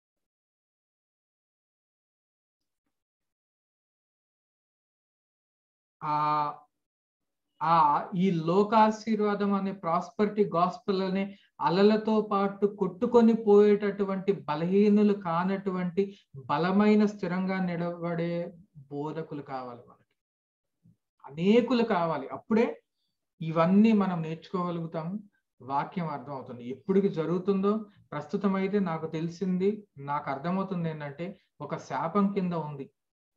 Speaker 1: ఆ ఆ ఈ లోకాశీర్వాదం అనే ప్రాస్పరిటీ గాస్పల్ అనే అలలతో పాటు కొట్టుకొని పోయేటటువంటి బలహీనులు కానటువంటి బలమైన స్థిరంగా నిలబడే బోధకులు కావాలి మనకి అనేకులు కావాలి అప్పుడే ఇవన్నీ మనం నేర్చుకోగలుగుతాము వాక్యం అర్థం అవుతుంది ఎప్పటికి జరుగుతుందో ప్రస్తుతం అయితే నాకు తెలిసింది నాకు అర్థమవుతుంది ఏంటంటే ఒక శాపం కింద ఉంది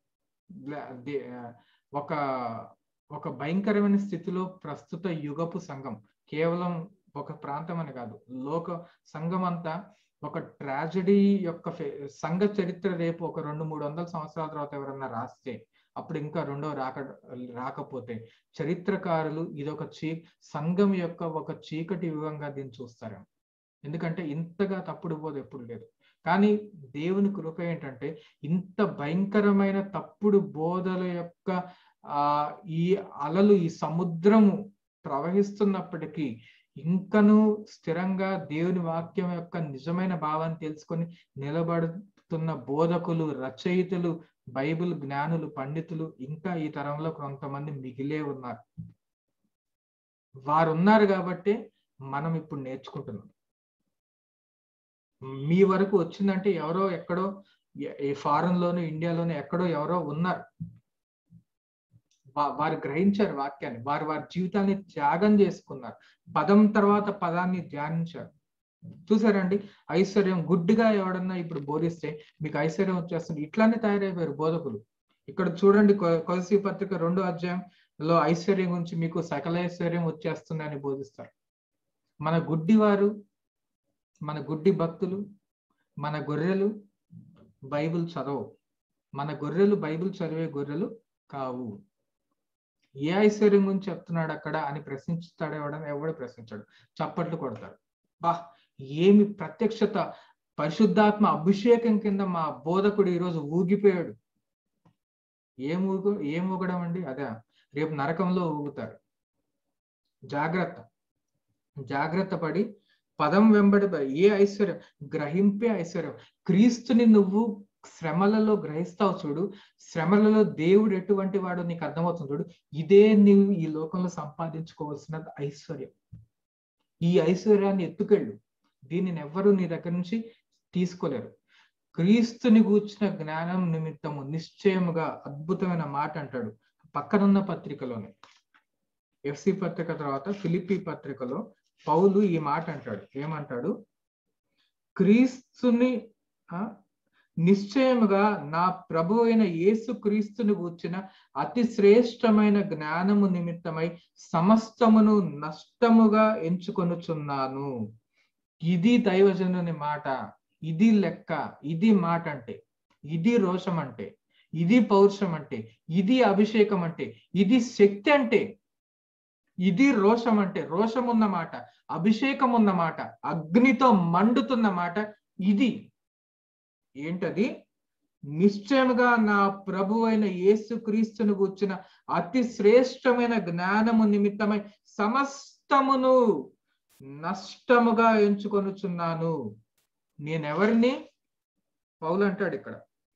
Speaker 1: ఒక ఒక భయంకరమైన స్థితిలో ప్రస్తుత యుగపు సంఘం కేవలం ఒక ప్రాంతం అని కాదు లోక సంఘం అంతా ఒక ట్రాజడీ యొక్క సంఘ చరిత్ర రేపు ఒక రెండు మూడు వందల సంవత్సరాల తర్వాత ఎవరన్నా రాస్తే అప్పుడు ఇంకా రెండో రాక రాకపోతే చరిత్రకారులు ఇదొక చీ సంఘం యొక్క ఒక చీకటి యుగంగా దీన్ని చూస్తారు ఎందుకంటే ఇంతగా తప్పుడు బోధ ఎప్పుడు లేదు కానీ దేవుని కృప ఏంటంటే ఇంత భయంకరమైన తప్పుడు బోధల యొక్క ఆ ఈ అలలు ఈ సముద్రము ప్రవహిస్తున్నప్పటికీ ఇంకను స్థిరంగా దేవుని వాక్యం యొక్క నిజమైన భావాన్ని తెలుసుకొని నిలబడుతున్న బోధకులు రచయితలు బైబిల్ జ్ఞానులు పండితులు ఇంకా ఈ తరంలో కొంతమంది మిగిలే ఉన్నారు వారు ఉన్నారు కాబట్టి మనం ఇప్పుడు నేర్చుకుంటున్నాం మీ వరకు వచ్చిందంటే ఎవరో ఎక్కడో ఈ ఫారెన్ లోను ఇండియాలోను ఎక్కడో ఎవరో ఉన్నారు వారు గ్రహించారు వాక్యాన్ని వారు వారి జీవితాన్ని త్యాగం చేసుకున్నారు పదం తర్వాత పదాన్ని ధ్యానించారు చూసారండి ఐశ్వర్యం గుడ్డిగా ఎవడన్నా ఇప్పుడు బోధిస్తే మీకు ఐశ్వర్యం వచ్చేస్తుంది ఇట్లానే తయారైపోయారు బోధకులు ఇక్కడ చూడండి కొలసి పత్రిక రెండో అధ్యాయంలో ఐశ్వర్యం గురించి మీకు సకల ఐశ్వర్యం వచ్చేస్తుంది అని బోధిస్తారు మన గుడ్డి వారు మన గుడ్డి భక్తులు మన గొర్రెలు బైబిల్ చదవవు మన గొర్రెలు బైబిల్ చదివే గొర్రెలు కావు ఏ ఐశ్వర్యం గురించి చెప్తున్నాడు అక్కడ అని ప్రశ్నిస్తాడు ఎవడని ఎవడు ప్రశ్నించాడు చప్పట్లు కొడతాడు బా ఏమి ప్రత్యక్షత పరిశుద్ధాత్మ అభిషేకం కింద మా బోధకుడు ఈరోజు ఊగిపోయాడు ఏం ఊగు ఏం ఊగడం అండి అదే రేపు నరకంలో ఊగుతారు జాగ్రత్త జాగ్రత్త పడి పదం వెంబడి ఏ ఐశ్వర్యం గ్రహింపే ఐశ్వర్యం క్రీస్తుని నువ్వు శ్రమలలో గ్రహిస్తావు చూడు శ్రమలలో దేవుడు ఎటువంటి వాడు నీకు అర్థమవుతుంది చూడు ఇదే నీవు ఈ లోకంలో సంపాదించుకోవాల్సిన ఐశ్వర్యం ఈ ఐశ్వర్యాన్ని ఎత్తుకెళ్ళు దీనిని ఎవ్వరూ నీ దగ్గర నుంచి తీసుకోలేరు క్రీస్తుని కూర్చిన జ్ఞానం నిమిత్తము నిశ్చయముగా అద్భుతమైన మాట అంటాడు పక్కనున్న పత్రికలోనే ఎఫ్సి పత్రిక తర్వాత ఫిలిపి పత్రికలో పౌలు ఈ మాట అంటాడు ఏమంటాడు క్రీస్తుని నిశ్చయముగా నా ప్రభు అయిన యేసు క్రీస్తుని కూర్చిన అతి శ్రేష్టమైన జ్ఞానము నిమిత్తమై సమస్తమును నష్టముగా ఎంచుకొనుచున్నాను ఇది దైవజనుని మాట ఇది లెక్క ఇది మాట అంటే ఇది రోషం అంటే ఇది పౌరుషం అంటే ఇది అభిషేకం అంటే ఇది శక్తి అంటే ఇది రోషం అంటే రోషం ఉన్న మాట అభిషేకం ఉన్న మాట అగ్నితో మండుతున్న మాట ఇది ఏంటది నిశ్చయముగా నా ప్రభు అయిన యేసు క్రీస్తును కూర్చున్న అతి శ్రేష్టమైన జ్ఞానము నిమిత్తమై సమస్తమును నష్టముగా ఎంచుకొనుచున్నాను నేనెవరిని పౌలు అంటాడు ఇక్కడ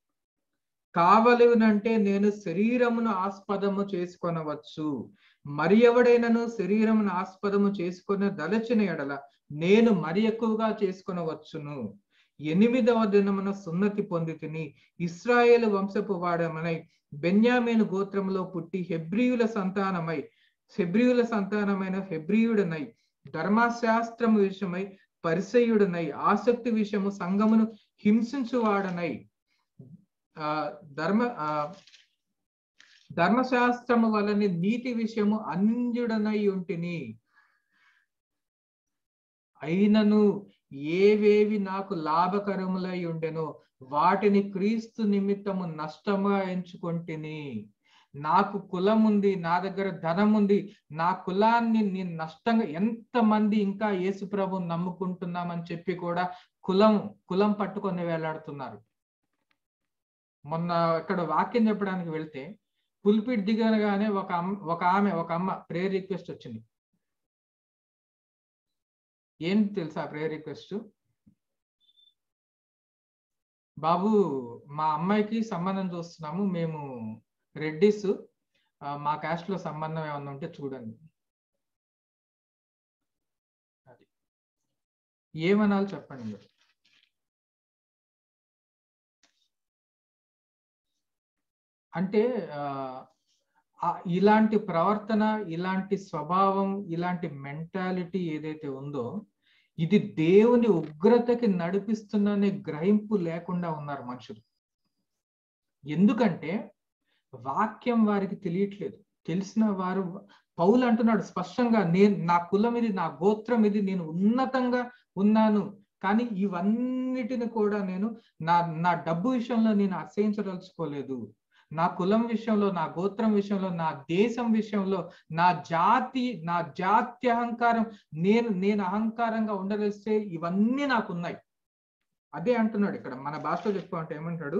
Speaker 1: కావలివనంటే నేను శరీరమును ఆస్పదము చేసుకొనవచ్చు మరి ఎవడైనను శరీరమును ఆస్పదము చేసుకున్న దలచిన ఎడల నేను మరి ఎక్కువగా చేసుకొనవచ్చును ఎనిమిదవ దినమున సున్నతి పొంది తిని ఇస్రాయేల్ వంశపు వాడమనై బెన్యామేను గోత్రములో పుట్టి హెబ్రియుల సంతానమై హెబ్రియుల సంతానమైన హెబ్రియుడనై ధర్మశాస్త్రము విషయమై పరిసయుడనై ఆసక్తి విషయము సంగమును హింసించువాడనై ఆ ధర్మ ఆ ధర్మశాస్త్రము వలని నీతి విషయము అంజుడనై ఉంటిని అయినను ఏవేవి నాకు లాభకరములై ఉండెనో వాటిని క్రీస్తు నిమిత్తము నష్టముగా ఎంచుకొంటిని నాకు కులం ఉంది నా దగ్గర ధనం ఉంది నా కులాన్ని నేను నష్టంగా ఎంతమంది ఇంకా యేసు ప్రభు నమ్ముకుంటున్నామని చెప్పి కూడా కులం కులం పట్టుకొని వేలాడుతున్నారు మొన్న ఇక్కడ వాక్యం చెప్పడానికి వెళ్తే పుల్పిట్ దిగనగానే ఒక అమ్మ ఒక ఆమె ఒక అమ్మ ప్రేయర్ రిక్వెస్ట్ వచ్చింది ఏం తెలుసా ప్రేయర్ రిక్వెస్ట్ బాబు మా అమ్మాయికి సంబంధం చూస్తున్నాము మేము రెడ్డిస్ ఆ, మా క్యాస్ట్ లో సంబంధం ఏమన్నా ఉంటే చూడండి అది ఏమనాలి చెప్పండి మీరు అంటే ఆ, ఆ ఇలాంటి ప్రవర్తన ఇలాంటి స్వభావం ఇలాంటి మెంటాలిటీ ఏదైతే ఉందో ఇది దేవుని ఉగ్రతకి నడిపిస్తుందనే గ్రహింపు లేకుండా ఉన్నారు మనుషులు ఎందుకంటే వాక్యం వారికి తెలియట్లేదు తెలిసిన వారు పౌలు అంటున్నాడు స్పష్టంగా నేను నా కులం ఇది నా గోత్రం ఇది నేను ఉన్నతంగా ఉన్నాను కానీ ఇవన్నిటిని కూడా నేను నా నా డబ్బు విషయంలో నేను అసహించదలుచుకోలేదు నా కులం విషయంలో నా గోత్రం విషయంలో నా దేశం విషయంలో నా జాతి నా జాతి అహంకారం నేను నేను అహంకారంగా ఉండదలిస్తే ఇవన్నీ నాకు ఉన్నాయి అదే అంటున్నాడు ఇక్కడ మన భాషలో చెప్పుకుంటే ఏమంటాడు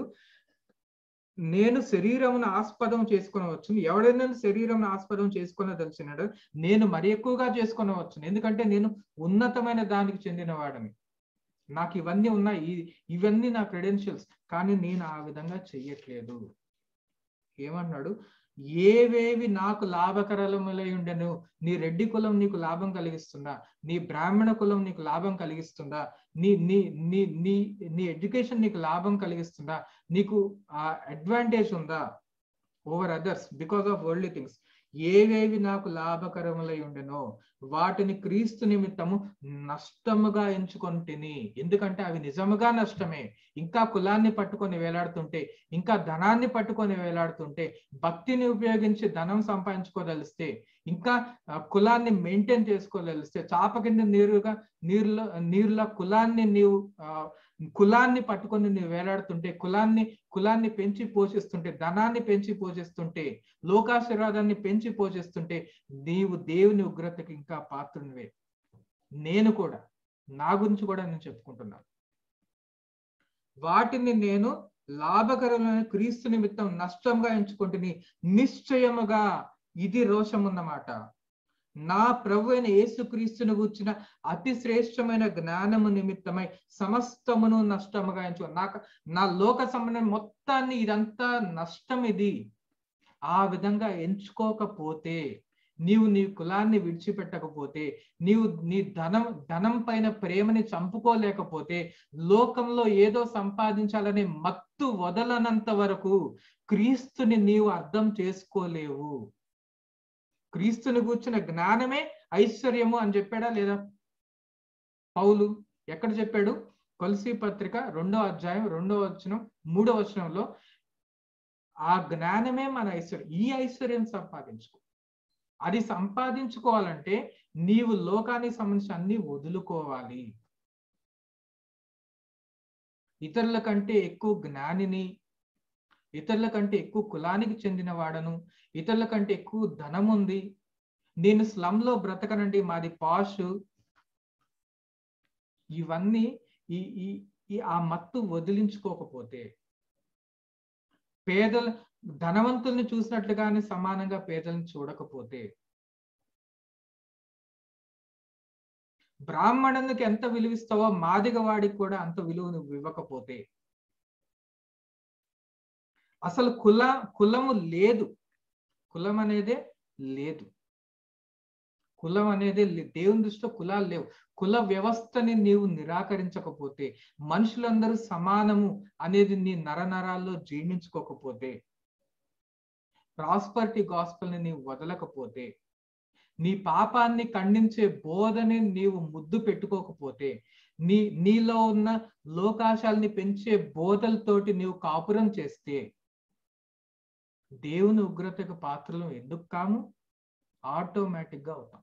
Speaker 1: నేను శరీరమును ఆస్పదం చేసుకునవచ్చు ఎవడైనా శరీరం ఆస్పదం చేసుకునదలిచినాడు నేను మరి ఎక్కువగా చేసుకునవచ్చు ఎందుకంటే నేను ఉన్నతమైన దానికి చెందిన వాడని నాకు ఇవన్నీ ఉన్నాయి ఈ- ఇవన్నీ నా క్రెడెన్షియల్స్ కానీ నేను ఆ విధంగా చెయ్యట్లేదు ఏమన్నాడు ఏవేవి నాకు లాభకరములై ఉండెను నీ రెడ్డి కులం నీకు లాభం కలిగిస్తుందా నీ బ్రాహ్మణ కులం నీకు లాభం కలిగిస్తుందా నీ నీ నీ నీ నీ ఎడ్యుకేషన్ నీకు లాభం కలిగిస్తుందా నీకు ఆ అడ్వాంటేజ్ ఉందా over others because of worldly things ఏవేవి నాకు లాభకరములై ఉండెనో వాటిని క్రీస్తు నిమిత్తము నష్టముగా ఎంచుకొంటిని ఎందుకంటే అవి నిజముగా నష్టమే ఇంకా కులాన్ని పట్టుకొని వేలాడుతుంటే ఇంకా ధనాన్ని పట్టుకొని వేలాడుతుంటే భక్తిని ఉపయోగించి ధనం సంపాదించుకోదలిస్తే ఇంకా ఆ, కులాన్ని మెయింటైన్ చేసుకోదలిస్తే చాప కింద నీరుగా నీరులో నీరులో కులాన్ని నీవు ఆ, కులాన్ని పట్టుకొని నీవు వేలాడుతుంటే కులాన్ని కులాన్ని పెంచి పోషిస్తుంటే ధనాన్ని పెంచి పోషిస్తుంటే లోకాశీర్వాదాన్ని పెంచి పోషిస్తుంటే నీవు దేవుని ఉగ్రతకి ఇంకా పాత్రునివే నేను కూడా నా గురించి కూడా నేను చెప్పుకుంటున్నాను వాటిని నేను లాభకరమైన క్రీస్తు నిమిత్తం నష్టంగా ఎంచుకుంటుని నిశ్చయముగా ఇది రోషమున్నమాట నా ప్రభు అయిన యేసుక్రీస్తును కూర్చిన అతి శ్రేష్టమైన జ్ఞానము నిమిత్తమై సమస్తమును నష్టముగా ఎంచుకో నాకు నా లోక సంబంధం మొత్తాన్ని ఇదంతా నష్టం ఇది ఆ విధంగా ఎంచుకోకపోతే నీవు నీ కులాన్ని విడిచిపెట్టకపోతే నీవు నీ ధనం ధనం పైన ప్రేమని చంపుకోలేకపోతే లోకంలో ఏదో సంపాదించాలనే మత్తు వదలనంత వరకు క్రీస్తుని నీవు అర్థం చేసుకోలేవు క్రీస్తుని కూర్చున్న జ్ఞానమే ఐశ్వర్యము అని చెప్పాడా లేదా పౌలు ఎక్కడ చెప్పాడు కొలసి పత్రిక రెండో అధ్యాయం రెండో వచనం మూడో వచనంలో ఆ జ్ఞానమే మన ఐశ్వర్యం ఈ ఐశ్వర్యం సంపాదించుకో అది సంపాదించుకోవాలంటే నీవు లోకానికి సంబంధించి అన్ని వదులుకోవాలి ఇతరుల కంటే ఎక్కువ జ్ఞానిని ఇతరుల కంటే ఎక్కువ కులానికి చెందిన వాడను ఇతరుల కంటే ఎక్కువ ధనం ఉంది నేను స్లమ్ లో బ్రతకనండి మాది పాష్ ఇవన్నీ ఈ ఈ ఈ ఆ మత్తు వదిలించుకోకపోతే పేదల ధనవంతుల్ని చూసినట్లుగానే సమానంగా పేదలను చూడకపోతే బ్రాహ్మణునికి ఎంత విలువిస్తావో మాదిగ వాడికి కూడా అంత విలువ నువ్వు ఇవ్వకపోతే అసలు కుల కులము లేదు కులం అనేదే లేదు కులం అనేది లే- దేవుని దృష్టిలో కులాలు లేవు కుల వ్యవస్థని నీవు నిరాకరించకపోతే మనుషులందరూ సమానము అనేది నీ నరనరాల్లో జీర్ణించుకోకపోతే ప్రాస్పరిటీ గాస్పల్ని నీవు వదలకపోతే నీ పాపాన్ని ఖండించే బోధని నీవు ముద్దు పెట్టుకోకపోతే నీ నీలో ఉన్న లోకాశాల్ని పెంచే బోధలతోటి నీవు కాపురం చేస్తే దేవుని ఉగ్రతకు పాత్రలు ఎందుకు కాము ఆటోమేటిక్ గా అవుతాం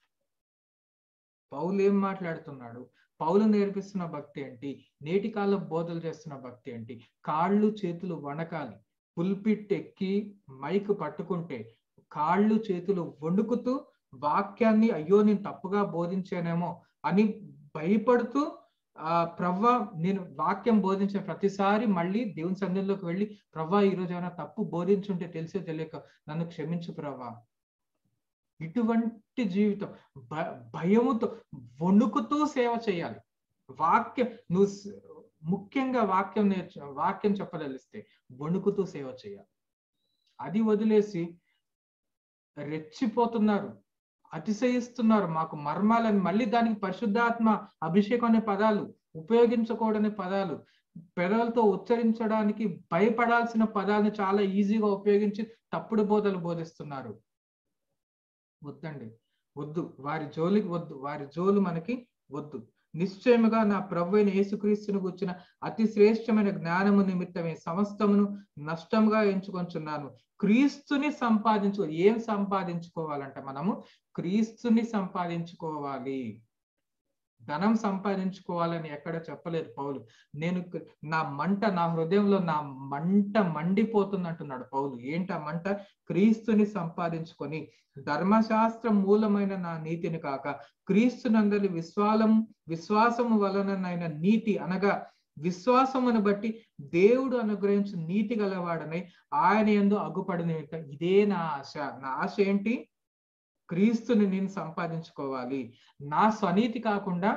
Speaker 1: పౌలు ఏం మాట్లాడుతున్నాడు పౌలు నేర్పిస్తున్న భక్తి ఏంటి నేటి కాలం బోధలు చేస్తున్న భక్తి ఏంటి కాళ్ళు చేతులు వణకాలి పుల్పిట్ ఎక్కి మైక్ పట్టుకుంటే కాళ్ళు చేతులు వణుకుతూ వాక్యాన్ని అయ్యో నేను తప్పుగా బోధించానేమో అని భయపడుతూ ఆ ప్రవ్వా నేను వాక్యం బోధించిన ప్రతిసారి మళ్ళీ దేవుని సన్నిధిలోకి వెళ్ళి ప్రవ్వా ఈ రోజు ఏమైనా తప్పు బోధించుంటే తెలిసే తెలియక నన్ను క్షమించు ప్రవ్వా ఇటువంటి జీవితం భ- భయముతో వణుకుతూ సేవ చేయాలి వాక్యం నువ్వు స- ముఖ్యంగా వాక్యం నేర్చు వాక్యం చెప్పదలిస్తే వణుకుతూ సేవ చేయాలి అది వదిలేసి రెచ్చిపోతున్నారు అతిశయిస్తున్నారు మాకు మర్మాలని మళ్ళీ దానికి పరిశుద్ధాత్మ అభిషేకం అనే పదాలు ఉపయోగించకూడని పదాలు పెదవులతో ఉచ్చరించడానికి భయపడాల్సిన పదాలను చాలా ఈజీగా ఉపయోగించి తప్పుడు బోధలు బోధిస్తున్నారు వద్దండి వద్దు వారి జోలికి వద్దు వారి జోలు మనకి వద్దు నిశ్చయముగా నా ప్రభు అయిన యేసుక్రీస్తును గుర్చిన అతి శ్రేష్టమైన జ్ఞానము నిమిత్తమే సమస్తమును నష్టంగా ఎంచుకొంచున్నాను క్రీస్తుని సంపాదించు ఏం సంపాదించుకోవాలంటే మనము క్రీస్తుని సంపాదించుకోవాలి ధనం సంపాదించుకోవాలని ఎక్కడ చెప్పలేదు పౌలు నేను క- నా మంట నా హృదయంలో నా మంట మండిపోతుంది అంటున్నాడు పౌలు ఏంటి ఆ మంట క్రీస్తుని సంపాదించుకొని ధర్మశాస్త్ర మూలమైన నా నీతిని కాక క్రీస్తునందరి విశ్వాలం విశ్వాసము వలననైన నీతి అనగా విశ్వాసమును బట్టి దేవుడు అనుగ్రహించు నీతి గలవాడని ఆయన ఎందు అగ్గుపడిన ఇదే నా ఆశ నా ఆశ ఏంటి క్రీస్తుని నేను సంపాదించుకోవాలి నా స్వనీతి కాకుండా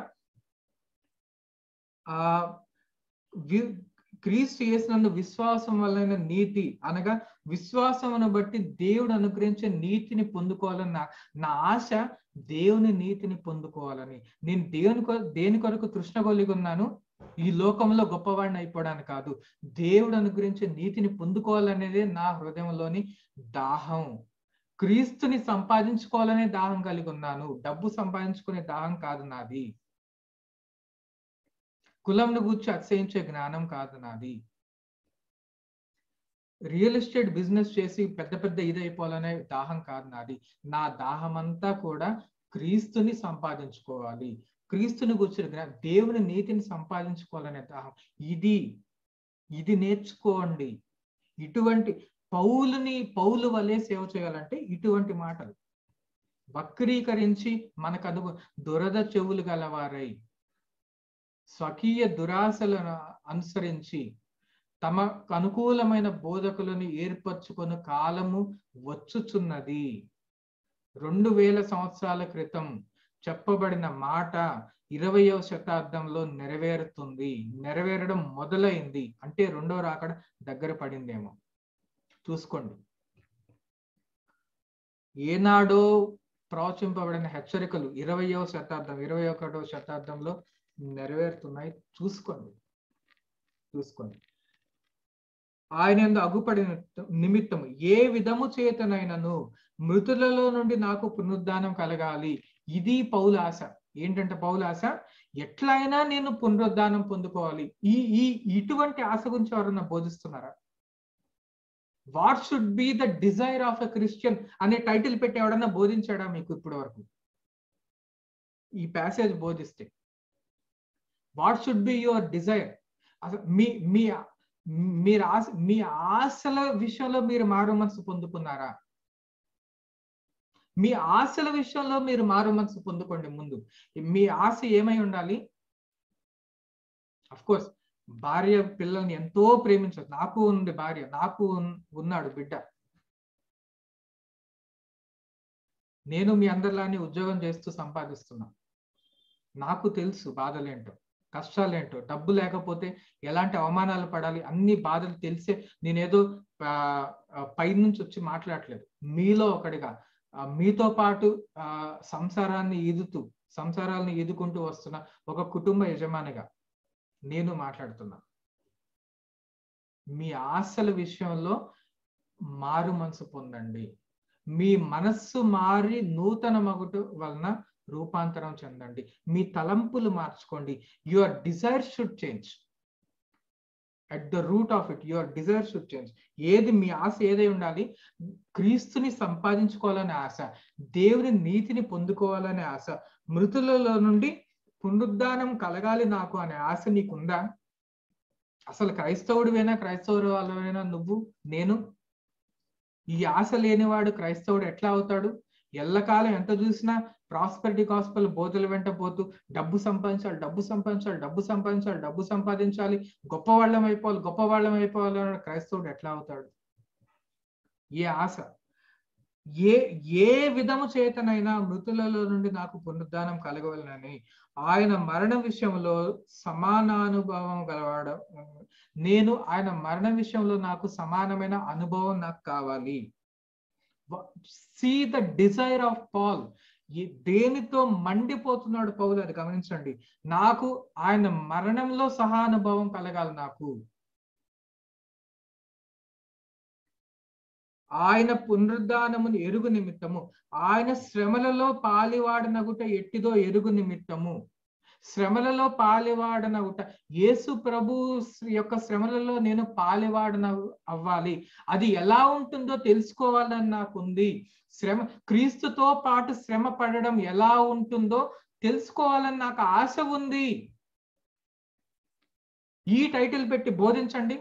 Speaker 1: ఆ వి- క్రీస్తు చేసినందు విశ్వాసం వలన నీతి అనగా విశ్వాసమును బట్టి దేవుడు అనుగ్రహించే నీతిని పొందుకోవాలని నా నా ఆశ దేవుని నీతిని పొందుకోవాలని నేను దేవుని కొ- దేని కొరకు తృష్ణ కలిగి ఉన్నాను ఈ లోకంలో గొప్పవాడిని అయిపోవడానికి కాదు దేవుడు అనుగ్రహించే నీతిని పొందుకోవాలనేదే నా హృదయంలోని దాహం క్రీస్తుని సంపాదించుకోవాలనే దాహం కలిగి ఉన్నాను డబ్బు సంపాదించుకునే దాహం కాదు నాది కులంను గూర్చి అతిశయించే జ్ఞానం కాదు నాది రియల్ ఎస్టేట్ బిజినెస్ చేసి పెద్ద పెద్ద ఇదైపోవాలనే దాహం కాదు నాది నా దాహం అంతా కూడా క్రీస్తుని సంపాదించుకోవాలి క్రీస్తుని కూర్చుని జ్ఞానం దేవుని నీతిని సంపాదించుకోవాలనే దాహం ఇది ఇది నేర్చుకోండి ఇటువంటి పౌలుని పౌలు వలె సేవ చేయాలంటే ఇటువంటి మాటలు వక్రీకరించి మనకు అను దురద చెవులు గలవారై స్వకీయ దురాశలను అనుసరించి తమకు అనుకూలమైన బోధకులను ఏర్పరచుకొని కాలము వచ్చుచున్నది రెండు వేల సంవత్సరాల క్రితం చెప్పబడిన మాట ఇరవయవ శతాబ్దంలో నెరవేరుతుంది నెరవేరడం మొదలైంది అంటే రెండో రాకడ దగ్గర పడిందేమో చూసుకోండి ఏనాడో ప్రవచింపబడిన హెచ్చరికలు ఇరవయవ శతాబ్దం ఇరవై ఒకటవ శతాబ్దంలో నెరవేరుతున్నాయి చూసుకోండి చూసుకోండి ఆయన యందు అగుపడిన నిమిత్తము ఏ విధము చేతనైనను మృతులలో నుండి నాకు పునరుద్ధానం కలగాలి ఇది పౌల ఆశ ఏంటంటే పౌల ఆశ ఎట్లయినా నేను పునరుద్ధానం పొందుకోవాలి ఈ ఈ ఇటువంటి ఆశ గురించి ఎవరన్నా బోధిస్తున్నారా what should be the desire of a Christian అనే టైటిల్ పెట్టి ఎవడన్నా బోధించాడా మీకు ఇప్పటి వరకు ఈ ప్యాసేజ్ బోధిస్తే what should be your desire అసలు మీ మీ మీరు ఆశ మీ ఆశల విషయంలో మీరు మారు మనసు పొందుకున్నారా మీ ఆశల విషయంలో మీరు మారు మనసు పొందుకోండి ముందు మీ ఆశ ఏమై ఉండాలి అఫ్ కోర్స్ భార్య పిల్లల్ని ఎంతో ప్రేమించదు నాకు ఉంది భార్య నాకు ఉన్- ఉన్నాడు బిడ్డ నేను మీ అందరిలానే ఉద్యోగం చేస్తూ సంపాదిస్తున్నా నాకు తెలుసు బాధలేంటో కష్టాలేంటో డబ్బు లేకపోతే ఎలాంటి అవమానాలు పడాలి అన్ని బాధలు తెలిసే నేనేదో ఆ, ఆ, పైనుంచి వచ్చి మాట్లాడట్లేదు మీలో ఒకటిగా ఆ, మీతో పాటు ఆ సంసారాన్ని ఈదుతూ సంసారాలను ఈదుకుంటూ వస్తున్న ఒక కుటుంబ యజమానిగా నేను మాట్లాడుతున్నా మీ ఆశల విషయంలో మారు మనసు పొందండి మీ మనస్సు మారి నూతన మగుట వలన రూపాంతరం చెందండి మీ తలంపులు మార్చుకోండి your desire should change at the root of it your desire should change ఏది మీ ఆశ ఏదై ఉండాలి క్రీస్తుని సంపాదించుకోవాలనే ఆశ దేవుని నీతిని పొందుకోవాలనే ఆశ మృతులలో నుండి పునరుద్ధానం కలగాలి నాకు అనే ఆశ నీకుందా అసలు క్రైస్తవుడివైనా క్రైస్తవుడు వాళ్ళైనా నువ్వు నేను ఈ ఆశ లేనివాడు క్రైస్తవుడు ఎట్లా అవుతాడు ఎల్లకాలం ఎంత చూసినా ప్రాస్పరిటీ గాస్పల్ బోధల వెంట పోతూ డబ్బు సంపాదించాలి డబ్బు సంపాదించాలి డబ్బు సంపాదించాలి డబ్బు సంపాదించాలి గొప్ప వాళ్ళం అయిపోవాలి గొప్ప వాళ్ళం అయిపోవాలి అన్నాడు క్రైస్తవుడు ఎట్లా అవుతాడు ఏ ఆశ ఏ ఏ విధము చేతనైనా మృతులలో నుండి నాకు పునరుద్ధానం కలగవలనని ఆయన మరణ విషయంలో సమానానుభవం గలవాడ నేను ఆయన మరణ విషయంలో నాకు సమానమైన అనుభవం నాకు కావాలి see the desire of Paul దేనితో మండిపోతున్నాడు పౌలు అది గమనించండి నాకు ఆయన మరణంలో సహానుభవం కలగాలి నాకు ఆయన పునరుద్ధానమును ఎరుగు నిమిత్తము ఆయన శ్రమలలో పాలివాడనగుట ఎట్టిదో ఎరుగు నిమిత్తము శ్రమలలో పాలివాడనగుట యేసు ప్రభు యొక్క శ్రమలలో నేను పాలివాడన అవ్వాలి అది ఎలా ఉంటుందో తెలుసుకోవాలని నాకుంది శ్రమ క్రీస్తుతో పాటు శ్రమ పడడం ఎలా ఉంటుందో తెలుసుకోవాలని నాకు ఆశ ఉంది ఈ టైటిల్ పెట్టి బోధించండి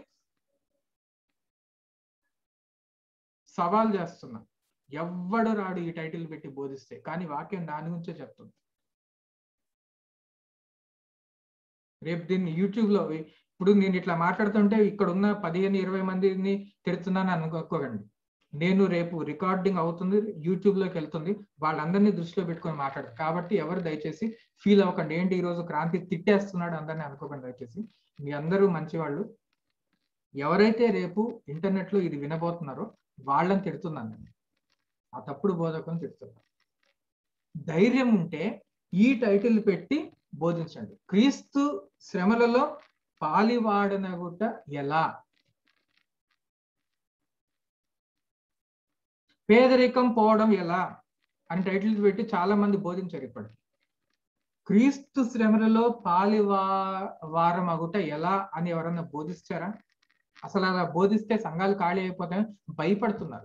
Speaker 1: సవాల్ చేస్తున్నా ఎవ్వడు రాడు ఈ టైటిల్ పెట్టి బోధిస్తే కానీ వాక్యం దాని గురించే చెప్తుంది రేపు దీన్ని యూట్యూబ్ లో ఇప్పుడు నేను ఇట్లా మాట్లాడుతుంటే ఇక్కడ ఉన్న పదిహేను ఇరవై మందిని తిడుతున్నాను అనుకోకండి నేను రేపు రికార్డింగ్ అవుతుంది యూట్యూబ్ లోకి వెళ్తుంది వాళ్ళందరినీ దృష్టిలో పెట్టుకొని మాట్లాడదు కాబట్టి ఎవరు దయచేసి ఫీల్ అవ్వకండి ఏంటి ఈ రోజు క్రాంతి తిట్టేస్తున్నాడు అందరినీ అనుకోకండి దయచేసి మీ అందరూ మంచివాళ్ళు ఎవరైతే రేపు ఇంటర్నెట్ లో ఇది వినబోతున్నారో వాళ్ళని తిడుతున్నాను నేను ఆ తప్పుడు బోధకుని తిడుతున్నాను ధైర్యం ఉంటే ఈ టైటిల్ పెట్టి బోధించండి క్రీస్తు శ్రమలలో పాలివాడనగుట ఎలా పేదరికం పోవడం ఎలా అని టైటిల్ పెట్టి చాలా మంది బోధించారు ఇప్పటికి క్రీస్తు శ్రమలలో పాలివా వారం అగుట ఎలా అని ఎవరన్నా బోధిస్తారా అసలు అలా బోధిస్తే సంఘాలు ఖాళీ అయిపోతాయని భయపడుతున్నారు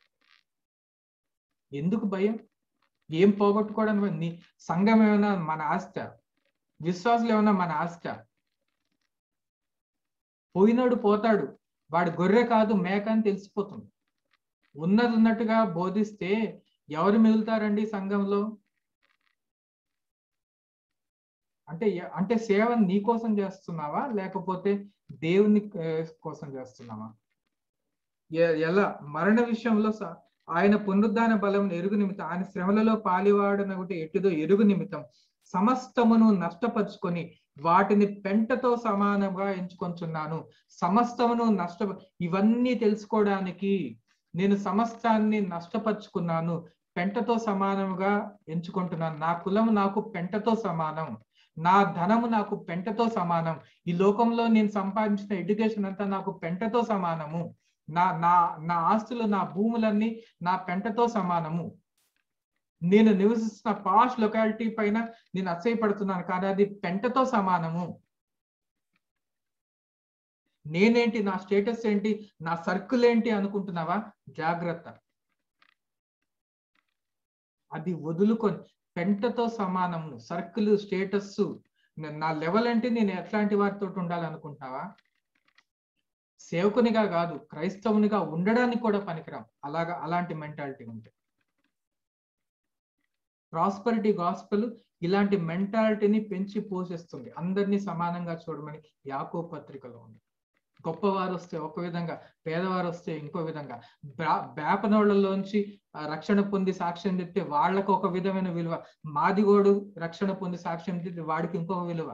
Speaker 1: ఎందుకు భయం ఏం పోగొట్టుకోవడానికి నీ సంఘం ఏమైనా మన ఆస్త విశ్వాసులు ఏమైనా మన ఆస్త పోయినాడు పోతాడు వాడు గొర్రె కాదు మేక అని తెలిసిపోతుంది ఉన్నది ఉన్నట్టుగా బోధిస్తే ఎవరు మిగులుతారండి సంఘంలో అంటే అంటే సేవ నీ కోసం చేస్తున్నావా లేకపోతే దేవుని కోసం చేస్తున్నావా ఎలా మరణ విషయంలో ఆయన పునరుద్ధాన బలం ఎరుగు నిమిత్తం ఆయన శ్రమలలో పాలివాడనగుటే ఎట్టుదో ఎరుగు నిమిత్తం సమస్తమును నష్టపరుచుకొని వాటిని పెంటతో సమానంగా ఎంచుకొంచున్నాను సమస్తమును నష్ట ఇవన్నీ తెలుసుకోవడానికి నేను సమస్తాన్ని నష్టపరుచుకున్నాను పెంటతో సమానముగా ఎంచుకుంటున్నాను నా కులం నాకు పెంటతో సమానం నా ధనము నాకు పెంటతో సమానం ఈ లోకంలో నేను సంపాదించిన ఎడ్యుకేషన్ అంతా నాకు పెంటతో సమానము నా నా నా ఆస్తులు నా భూములన్నీ నా పెంటతో సమానము నేను నివసిస్తున్న పాష్ లొకాలిటీ పైన నేను అసహ్యపడుతున్నాను కానీ అది పెంటతో సమానము నేనేంటి నా స్టేటస్ ఏంటి నా సర్కిల్ ఏంటి అనుకుంటున్నావా జాగ్రత్త అది వదులుకొని పెంటతో సమానము సర్కిల్ స్టేటస్ నా లెవెల్ అంటే నేను ఎట్లాంటి వారితో ఉండాలనుకుంటున్నావా సేవకునిగా కాదు క్రైస్తవునిగా ఉండడానికి కూడా పనికిరాం అలాగా అలాంటి మెంటాలిటీ ఉంటే ప్రాస్పరిటీ గాస్పల్ ఇలాంటి మెంటాలిటీని పెంచి పోషిస్తుంది అందరినీ సమానంగా చూడమని యాకో పత్రికలో ఉంది గొప్పవారు వస్తే ఒక విధంగా పేదవారు వస్తే ఇంకో విధంగా బేపనోళ్లలోంచి రక్షణ పొంది సాక్ష్యం చెప్తే వాళ్ళకు ఒక విధమైన విలువ మాదిగోడు రక్షణ పొంది సాక్ష్యం చెప్తే వాడికి ఇంకొక విలువ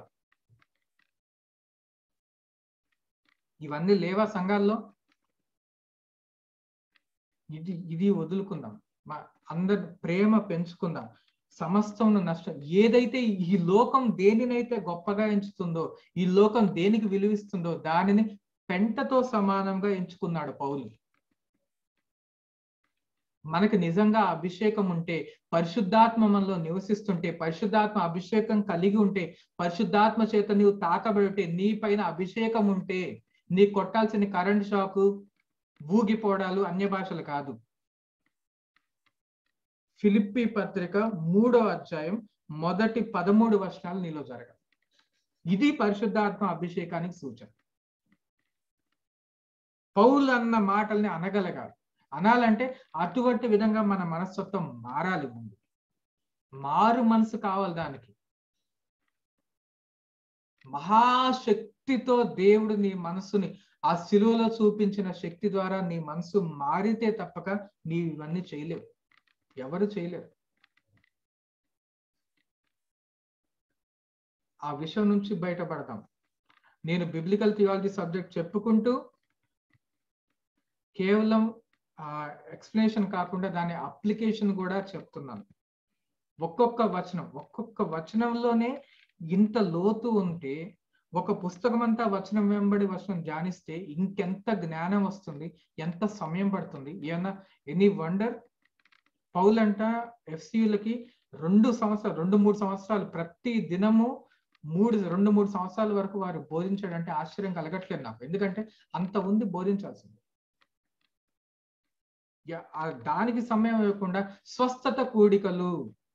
Speaker 1: ఇవన్నీ లేవా సంఘాల్లో ఇది ఇది వదులుకుందాం మా అందరి ప్రేమ పెంచుకుందాం సమస్తం నష్టం ఏదైతే ఈ లోకం దేనినైతే గొప్పగా ఎంచుతుందో ఈ లోకం దేనికి విలువిస్తుందో దానిని పెంటతో సమానంగా ఎంచుకున్నాడు పౌలు మనకు నిజంగా అభిషేకం ఉంటే పరిశుద్ధాత్మ మనలో నివసిస్తుంటే పరిశుద్ధాత్మ అభిషేకం కలిగి ఉంటే పరిశుద్ధాత్మ చేత నీవు తాకబడితే నీ పైన అభిషేకం ఉంటే నీ కొట్టాల్సిన కరెంట్ షాకు ఊగిపోవడాలు అన్య భాషలు కాదు ఫిలిప్పి పత్రిక మూడో అధ్యాయం మొదటి పదమూడు వర్షాలు నీలో జరగదు ఇది పరిశుద్ధాత్మ అభిషేకానికి సూచన పౌలు అన్న మాటల్ని అనగలగాలి అనాలంటే అటువంటి విధంగా మన మనస్తత్వం మారాలి ముందు మారు మనసు కావాలి దానికి మహాశక్తితో దేవుడు నీ మనసుని ఆ శిలువలో చూపించిన శక్తి ద్వారా నీ మనసు మారితే తప్పక నీ ఇవన్నీ చేయలేవు ఎవరు చేయలేరు ఆ విషయం నుంచి బయటపడతాం నేను బిబ్లికల్ థియాలజీ సబ్జెక్ట్ చెప్పుకుంటూ కేవలం ఎక్స్ప్లెనేషన్ కాకుండా దాని అప్లికేషన్ కూడా చెప్తున్నాను ఒక్కొక్క వచనం ఒక్కొక్క వచనంలోనే ఇంత లోతు ఉంటే ఒక పుస్తకం అంతా వచనం వెంబడి వచనం ధ్యానిస్తే ఇంకెంత జ్ఞానం వస్తుంది ఎంత సమయం పడుతుంది ఏమన్నా ఎనీ వండర్ పౌలంట ఎఫ్సియులకి రెండు సంవత్సరాలు రెండు మూడు సంవత్సరాలు ప్రతి దినము మూడు రెండు మూడు సంవత్సరాల వరకు వారు బోధించాడంటే ఆశ్చర్యం కలగట్లేదు నాకు ఎందుకంటే అంత ఉంది బోధించాల్సింది దానికి సమయం ఇవ్వకుండా స్వస్థత కూడికలు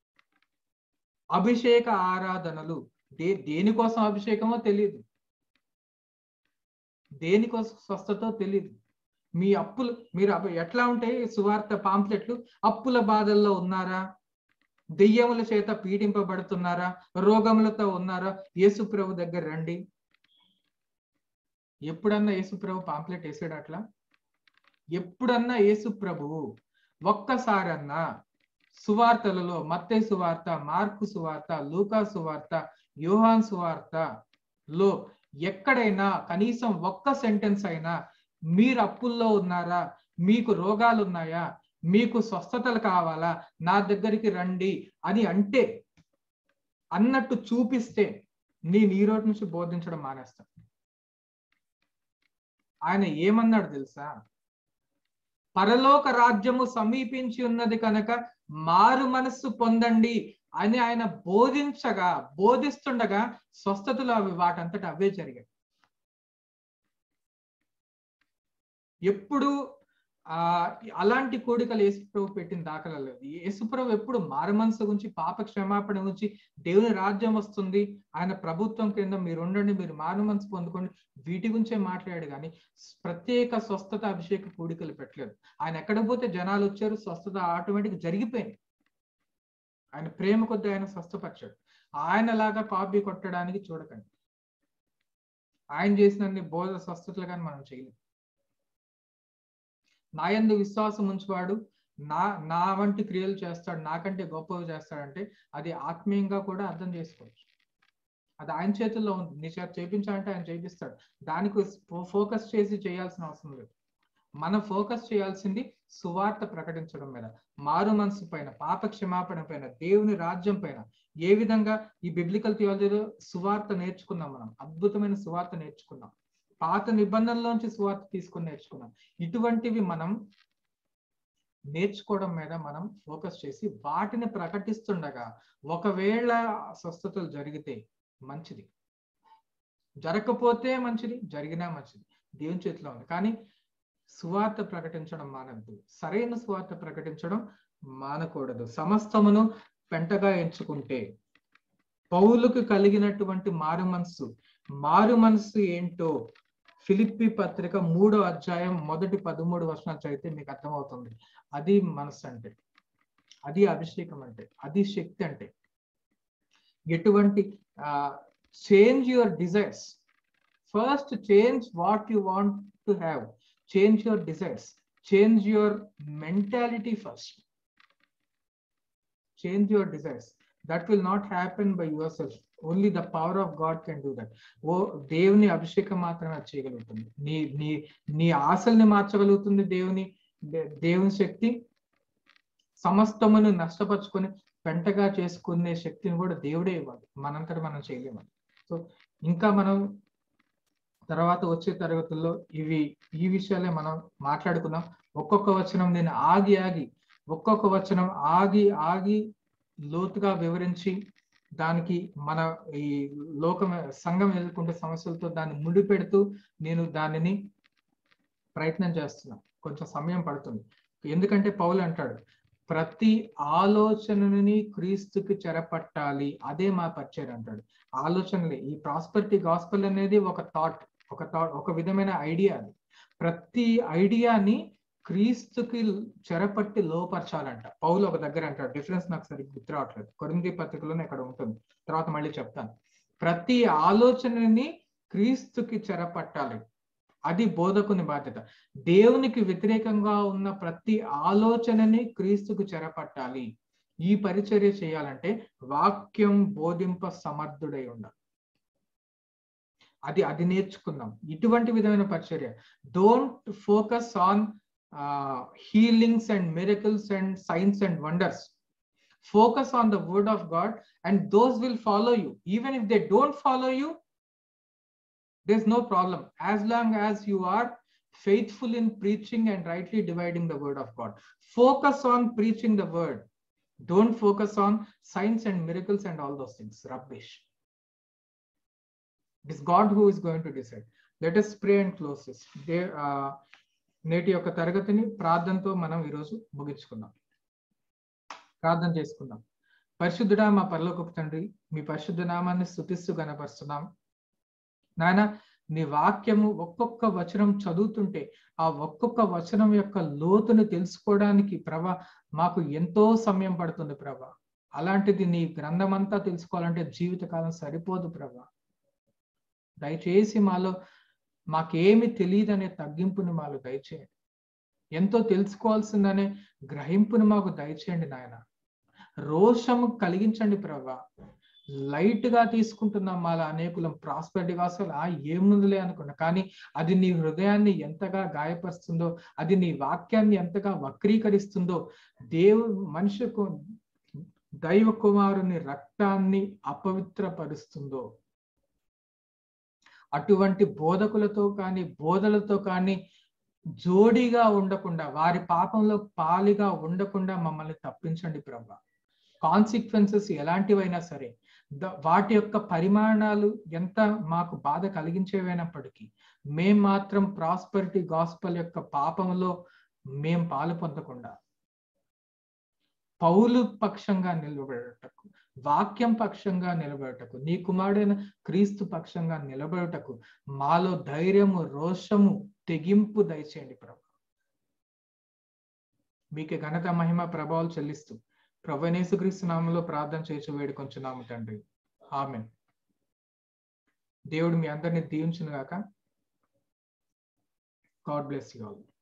Speaker 1: అభిషేక ఆరాధనలు దే దేనికోసం అభిషేకమో తెలియదు దేనికోసం స్వస్థతో తెలియదు మీ అప్పులు మీరు ఎట్లా ఉంటాయి సువార్త పాంప్లెట్లు అప్పుల బాధల్లో ఉన్నారా దెయ్యముల చేత పీడింపబడుతున్నారా రోగములతో ఉన్నారా యేసు ప్రభు దగ్గర రండి ఎప్పుడన్నా యేసు ప్రభు పాంప్లెట్ వేసాడు అట్లా ఎప్పుడన్నా యేసు ప్రభువు ఒక్కసారన్నా సువార్తలలో మత్తే సువార్త మార్కు సువార్త లూకా సువార్త యోహాన్ సువార్త లో ఎక్కడైనా కనీసం ఒక్క సెంటెన్స్ అయినా మీరు అప్పుల్లో ఉన్నారా మీకు రోగాలు ఉన్నాయా మీకు స్వస్థతలు కావాలా నా దగ్గరికి రండి అని అంటే అన్నట్టు చూపిస్తే నేను ఈ రోజు నుంచి బోధించడం మానేస్తాను ఆయన ఏమన్నాడు తెలుసా పరలోక రాజ్యము సమీపించి ఉన్నది కనుక మారు మనస్సు పొందండి అని ఆయన బోధించగా బోధిస్తుండగా స్వస్థతలు అవి వాటంతట అవే జరిగాయి ఎప్పుడు ఆ అలాంటి కోడికలు యేసుప్రభు పెట్టిన దాఖలా లేదు యేసుప్రభు ఎప్పుడు మారుమనసు గురించి పాప క్షమాపణ గురించి దేవుని రాజ్యం వస్తుంది ఆయన ప్రభుత్వం కింద మీరు ఉండండి మీరు మారు మనసు పొందుకోండి వీటి గురించే మాట్లాడాడు కానీ ప్రత్యేక స్వస్థత అభిషేక కూడికలు పెట్టలేదు ఆయన ఎక్కడ పోతే జనాలు వచ్చారు స్వస్థత ఆటోమేటిక్ జరిగిపోయింది ఆయన ప్రేమ కొద్ది ఆయన స్వస్థపరిచాడు ఆయనలాగా కాపీ కొట్టడానికి చూడకండి ఆయన చేసిన బోధ స్వస్థతలు కానీ మనం చేయలేం నా ఎందు విశ్వాసం ఉంచువాడు నా నా వంటి క్రియలు చేస్తాడు నాకంటే గొప్పవి చేస్తాడంటే అది ఆత్మీయంగా కూడా అర్థం చేసుకోవచ్చు అది ఆయన చేతుల్లో ఉంది నీ చేత చేయించాలంటే ఆయన చేపిస్తాడు దానికి ఫోకస్ చేసి చేయాల్సిన అవసరం లేదు మనం ఫోకస్ చేయాల్సింది సువార్త ప్రకటించడం మీద మారు మనసు పైన పాప క్షమాపణ పైన దేవుని రాజ్యం పైన ఏ విధంగా ఈ బిబ్లికల్ థియాలజీలో సువార్త నేర్చుకున్నాం మనం అద్భుతమైన సువార్త నేర్చుకున్నాం పాత నిబంధనలోంచి సువార్త తీసుకుని నేర్చుకున్నాం ఇటువంటివి మనం నేర్చుకోవడం మీద మనం ఫోకస్ చేసి వాటిని ప్రకటిస్తుండగా ఒకవేళ స్వస్థతలు జరిగితే మంచిది జరగకపోతే మంచిది జరిగినా మంచిది దేవుని చేతిలో ఉంది కానీ సువార్త ప్రకటించడం మానద్దు సరైన సువార్త ప్రకటించడం మానకూడదు సమస్తమును పెంటగా ఎంచుకుంటే పౌలుకు కలిగినటువంటి మారు మనస్సు మారు మనస్సు ఏంటో ఫిలిప్పి పత్రిక మూడో అధ్యాయం మొదటి పదమూడు వర్షాలు చదివితే మీకు అర్థమవుతుంది అది మనస్సు అంటే అది అభిషేకం అంటే అది శక్తి అంటే ఎటువంటి change your desires first change what you want to have change your desires change your mentality first change your desires that will not happen by yourself only the power of God can do that ఓ దేవుని అభిషేకం మాత్రమే చేయగలుగుతుంది నీ నీ నీ ఆశల్ని మార్చగలుగుతుంది దేవుని దేవుని శక్తి సమస్తమును నష్టపరుచుకొని పెంటగా చేసుకునే శక్తిని కూడా దేవుడే ఇవ్వాలి మనంతట మనం చేయలేము సో ఇంకా మనం తర్వాత వచ్చే తరగతుల్లో ఇవి ఈ విషయాలే మనం మాట్లాడుకుందాం ఒక్కొక్క వచనం నేను ఆగి ఆగి ఒక్కొక్క వచనం ఆగి ఆగి లోతుగా వివరించి దానికి మన ఈ లోకం సంఘం ఎదుర్కొంటే సమస్యలతో దాన్ని ముడిపెడుతూ నేను దానిని ప్రయత్నం చేస్తున్నా కొంచెం సమయం పడుతుంది ఎందుకంటే పౌలు అంటాడు ప్రతి ఆలోచనని క్రీస్తుకి చెరపట్టాలి అదే మా పరిచయం అంటాడు ఆలోచనలే ఈ ప్రాస్పరిటీ గాస్పల్ అనేది ఒక థాట్ ఒక థాట్ ఒక విధమైన ఐడియా అది ప్రతి ఐడియాని క్రీస్తుకి చెరపట్టి లోపరచాలంట పౌలు ఒక దగ్గర అంటాడు డిఫరెన్స్ నాకు సరిగ్గా గుర్తు రావట్లేదు కొరింది పత్రికలోనే ఇక్కడ ఉంటుంది తర్వాత మళ్ళీ చెప్తాను ప్రతి ఆలోచనని క్రీస్తుకి చెరపట్టాలి అది బోధకుని బాధ్యత దేవునికి వ్యతిరేకంగా ఉన్న ప్రతి ఆలోచనని క్రీస్తుకు చెరపట్టాలి ఈ పరిచర్య చేయాలంటే వాక్యం బోధింప సమర్థుడై ఉండాలి అది అది నేర్చుకుందాం ఇటువంటి విధమైన పరిచర్య don't focus on healings and miracles and signs and wonders focus on the word of God and those will follow you even if they don't follow you there's no problem as long as you are faithful in preaching and rightly dividing the word of god focus on preaching the word don't focus on signs and miracles and all those things rubbish it is god who is going to decide let us pray and close this they uh, నేటి యొక్క తరగతిని ప్రార్థనతో మనం ఈరోజు ముగించుకుందాం ప్రార్థన చేసుకుందాం పరిశుద్ధుడా మా పరలోకపు తండ్రి మీ పరిశుద్ధ నామాన్ని స్థుతిస్తూ గనపరుస్తున్నాం నాయన నీ వాక్యము ఒక్కొక్క వచనం చదువుతుంటే ఆ ఒక్కొక్క వచనం యొక్క లోతును తెలుసుకోవడానికి ప్రభ మాకు ఎంతో సమయం పడుతుంది ప్రభ అలాంటిది నీ గ్రంథం అంతా తెలుసుకోవాలంటే జీవితకాలం సరిపోదు ప్రభ దయచేసి మాలో మాకేమి తెలియదనే తగ్గింపుని మాలో దయచేయండి ఎంతో తెలుసుకోవాల్సిందనే గ్రహింపుని మాకు దయచేయండి నాయన రోషము కలిగించండి ప్రభా లైట్ గా తీసుకుంటున్నాం మాల అనేకులం ప్రాస్పెరిటీగా అసలు ఆ ఏముందిలే అనుకున్నా కానీ అది నీ హృదయాన్ని ఎంతగా గాయపరుస్తుందో అది నీ వాక్యాన్ని ఎంతగా వక్రీకరిస్తుందో దేవు మనిషికు దైవ కుమారుని రక్తాన్ని అపవిత్రపరుస్తుందో అటువంటి బోధకులతో కానీ బోధలతో కానీ జోడీగా ఉండకుండా వారి పాపంలో పాలిగా ఉండకుండా మమ్మల్ని తప్పించండి ప్రభా కాన్సిక్వెన్సెస్ ఎలాంటివైనా సరే వాటి యొక్క పరిమాణాలు ఎంత మాకు బాధ కలిగించేవైనప్పటికీ మేం మాత్రం ప్రాస్పరిటీ గాస్పల్ యొక్క పాపంలో మేం పాలు పొందకుండా పౌలు పక్షంగా నిలబడటకు వాక్యం పక్షంగా నిలబడటకు నీ కుమారుడైన క్రీస్తు పక్షంగా నిలబడటకు మాలో ధైర్యము రోషము తెగింపు దయచేయండి ప్రభు మీకే ఘనత మహిమ ప్రభావాలు చెల్లిస్తూ ప్రభనేసుక్రీస్తు నామంలో ప్రార్థన చేసి వేడుకొంచున్నాము తండ్రి ఆమె దేవుడు మీ అందరిని దీవించును గాక గాడ్ బ్లెస్ యూ ఆల్